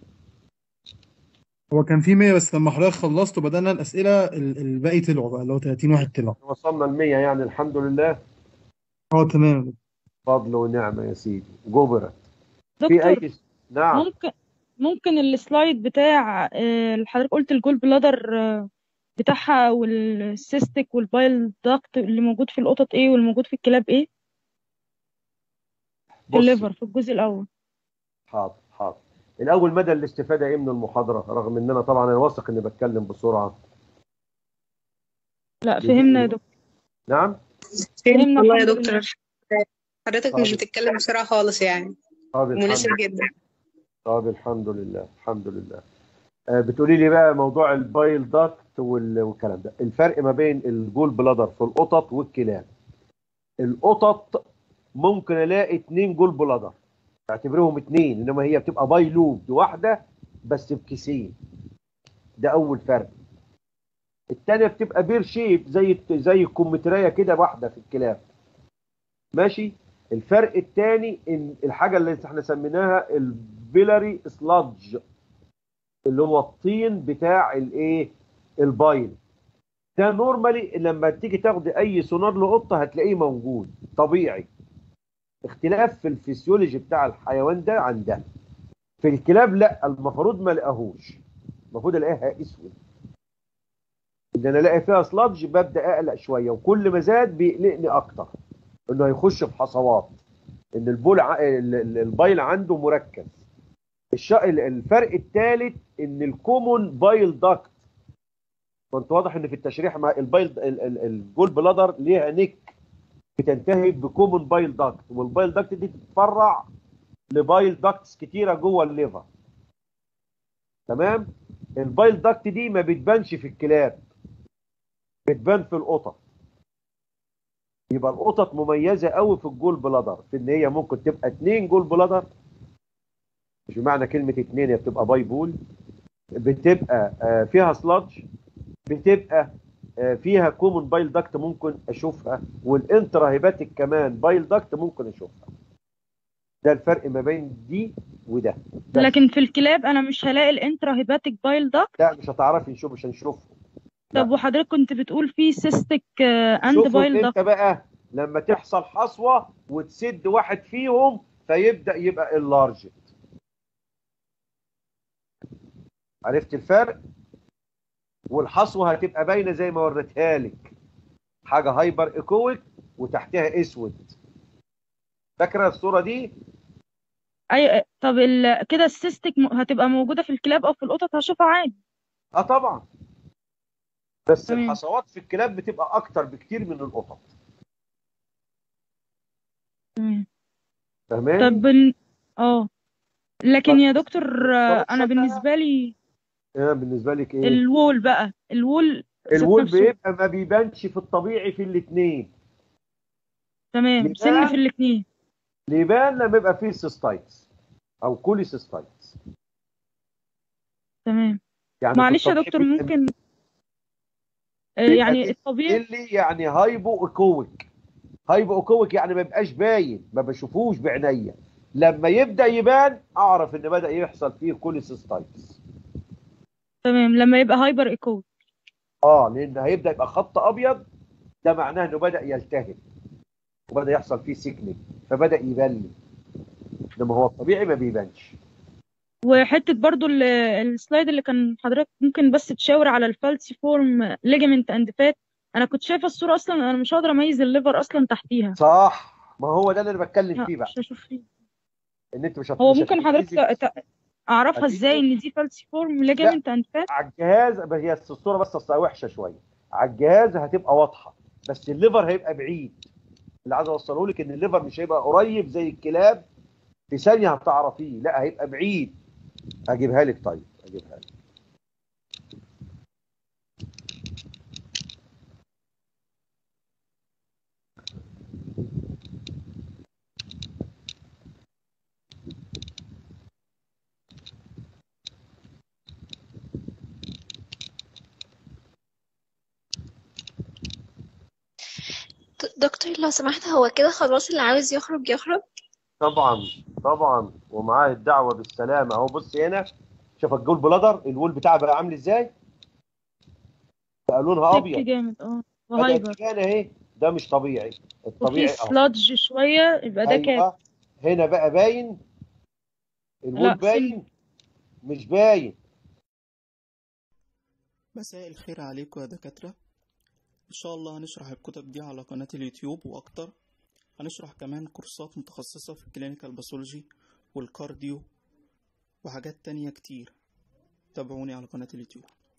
هو كان في 100 بس لما حضرتك خلصت وبدأنا الأسئلة ال- الباقي طلعوا بقى اللي هو 30 واحد طلعوا وصلنا ل 100 يعني الحمد لله اه تمام فضل ونعمه يا سيدي جبرت في دكتور اي نعم ممكن ممكن السلايد بتاع آه، اللي حضرتك قلت الجول بلادر آه، بتاعها والسيستك والبايل داكت اللي موجود في القطط ايه والموجود في الكلاب ايه في بصي الليفر في الجزء الاول حاضر حاضر الاول مدى الاستفاده ايه من المحاضره رغم ان انا طبعا انا واثق اني بتكلم بسرعه لا فهمنا يا دكتور نعم فهمنا والله يا الحمد دكتور لله حضرتك مش طيب. بتتكلم بسرعة خالص يعني طب مناسب الحمد جدا طب الحمد لله الحمد لله آه، بتقولي لي بقى موضوع البايل داكت وال- والكلام ده الفرق ما بين الجول بلادر في القطط والكلاب القطط ممكن الاقي اتنين جول بلادر اعتبرهم اتنين انما هي بتبقى باي لوب واحده بس بكيسين ده اول فرق التانية بتبقى بير شيب زي زي الكمثريه كده واحده في الكلاب ماشي الفرق الثاني ان الحاجه اللي احنا سميناها البيلاري سلادج اللي هو الطين بتاع الايه البايل ده نورمالي لما تيجي تاخد اي سونار لقطه هتلاقيه موجود طبيعي اختلاف في الفسيولوجي بتاع الحيوان ده عن ده في الكلاب لا المفروض ما الاقيهوش المفروض الاقيها اسود ان انا الاقي فيها سلادج ببدا اقلق شويه وكل ما زاد بيقلقني اكتر انه هيخش في حصوات ان البول ع... ال- ال- البايل عنده مركز الش... ال- الفرق الثالث ان الكومون بايل داكت كنت واضح ان في التشريح مع البايل ال- ال- الجول بلادر ليها نيك بتنتهي بكومون بايل داكت والبايل داكت دي تتفرع لبايل داكتس كتيره جوه الليفر تمام البايل داكت دي ما بتبانش في الكلاب بتبان في القطط يبقى القطط مميزه قوي في الجول بلادر في ان هي ممكن تبقى اتنين جول بلادر مش بمعنى كلمه اتنين هي بتبقى باي بول بتبقى آه، فيها سلادج بتبقى آه، فيها كومون بايل داكت ممكن اشوفها والانترا هيباتيك كمان بايل داكت ممكن اشوفها ده الفرق ما بين دي وده بس. لكن في الكلاب انا مش هلاقي الانترا هيباتيك بايل داكت لا مش هتعرفي نشوف مش هنشوفه لا. طب وحضرتك كنت بتقول في سيستك اند شوفوا بايل انت داكت بقى لما تحصل حصوه وتسد واحد فيهم فيبدا يبقى اللارج عرفت الفرق والحصوه هتبقى باينه زي ما وريتها لك حاجه هايبر ايكويك وتحتها اسود فاكره الصوره دي اي طب ال... كده السيستك م... هتبقى موجوده في الكلاب او في القطط هشوفها عادي اه طبعا بس تمام. الحصوات في الكلاب بتبقى اكتر بكتير من القطط تمام فاهمين طب بن... اه لكن طب يا دكتور آه، الصلاة انا بقى. بالنسبه لي آه بالنسبه لك ايه الوول بقى الوول الوول نفسه. بيبقى ما بيبانش في الطبيعي في الاثنين تمام سن يبان- في الاثنين بيبان لما يبقى فيه سيستايتس او كوليسيستايتس تمام يعني في معلش يا الطبيعي دكتور بيبقى ممكن آه، بيبقى يعني كده الطبيعي اللي يعني هايبو اكويك هايبو اكويك يعني ما بيبقاش باين ما بشوفوش بعينيا لما يبدا يبان اعرف ان بدا يحصل فيه كوليسيستايتس تمام لما يبقى هايبر ايكو اه لان هيبدا يبقى خط ابيض ده معناه انه بدا يلتهب وبدا يحصل فيه سيكنينج فبدا يبان لي انما هو الطبيعي ما بيبانش وحته برضو ال- السلايد اللي كان حضرتك ممكن بس تشاور على الفالسي فورم ليجامنت اند فات انا كنت شايفه الصوره اصلا انا مش قادره اميز الليفر اصلا تحتيها صح ما هو ده اللي انا بتكلم لا، فيه بقى مش هشوف فيه ان انت مش هت- هو مش ممكن حضرتك هتميزي ت- ت- اعرفها هتيجي- ازاي ان دي فالسي فورم ليجامنت اند فات على الجهاز بس هي الصوره بس اصلها وحشه شويه على الجهاز هتبقى واضحه بس الليفر هيبقى بعيد اللي عايز اوصله لك ان الليفر مش هيبقى قريب زي الكلاب في ثانيه هتعرفيه لا هيبقى بعيد هجيبها لك طيب هجيبها لك د- دكتور لو سمحت هو كده خلاص اللي عاوز يخرج يخرج طبعا طبعا ومعاه الدعوه بالسلامه اهو بص هنا شوف الجول بلادر الوول بتاعها بقى عامل ازاي بقى لونها سك ابيض جامد اه بدات وهايبر تبان اهي ده مش طبيعي وفي الطبيعي اهو سلادج شويه يبقى ده كاب ايوه هنا بقى باين الوول لا باين مش باين مساء الخير عليكم يا دكاترة إن شاء الله هنشرح الكتب دي على قناة اليوتيوب وأكتر هنشرح كمان كورسات متخصصة في الكلينيكال باثولوجي والكارديو وحاجات تانية كتير تابعوني على قناة اليوتيوب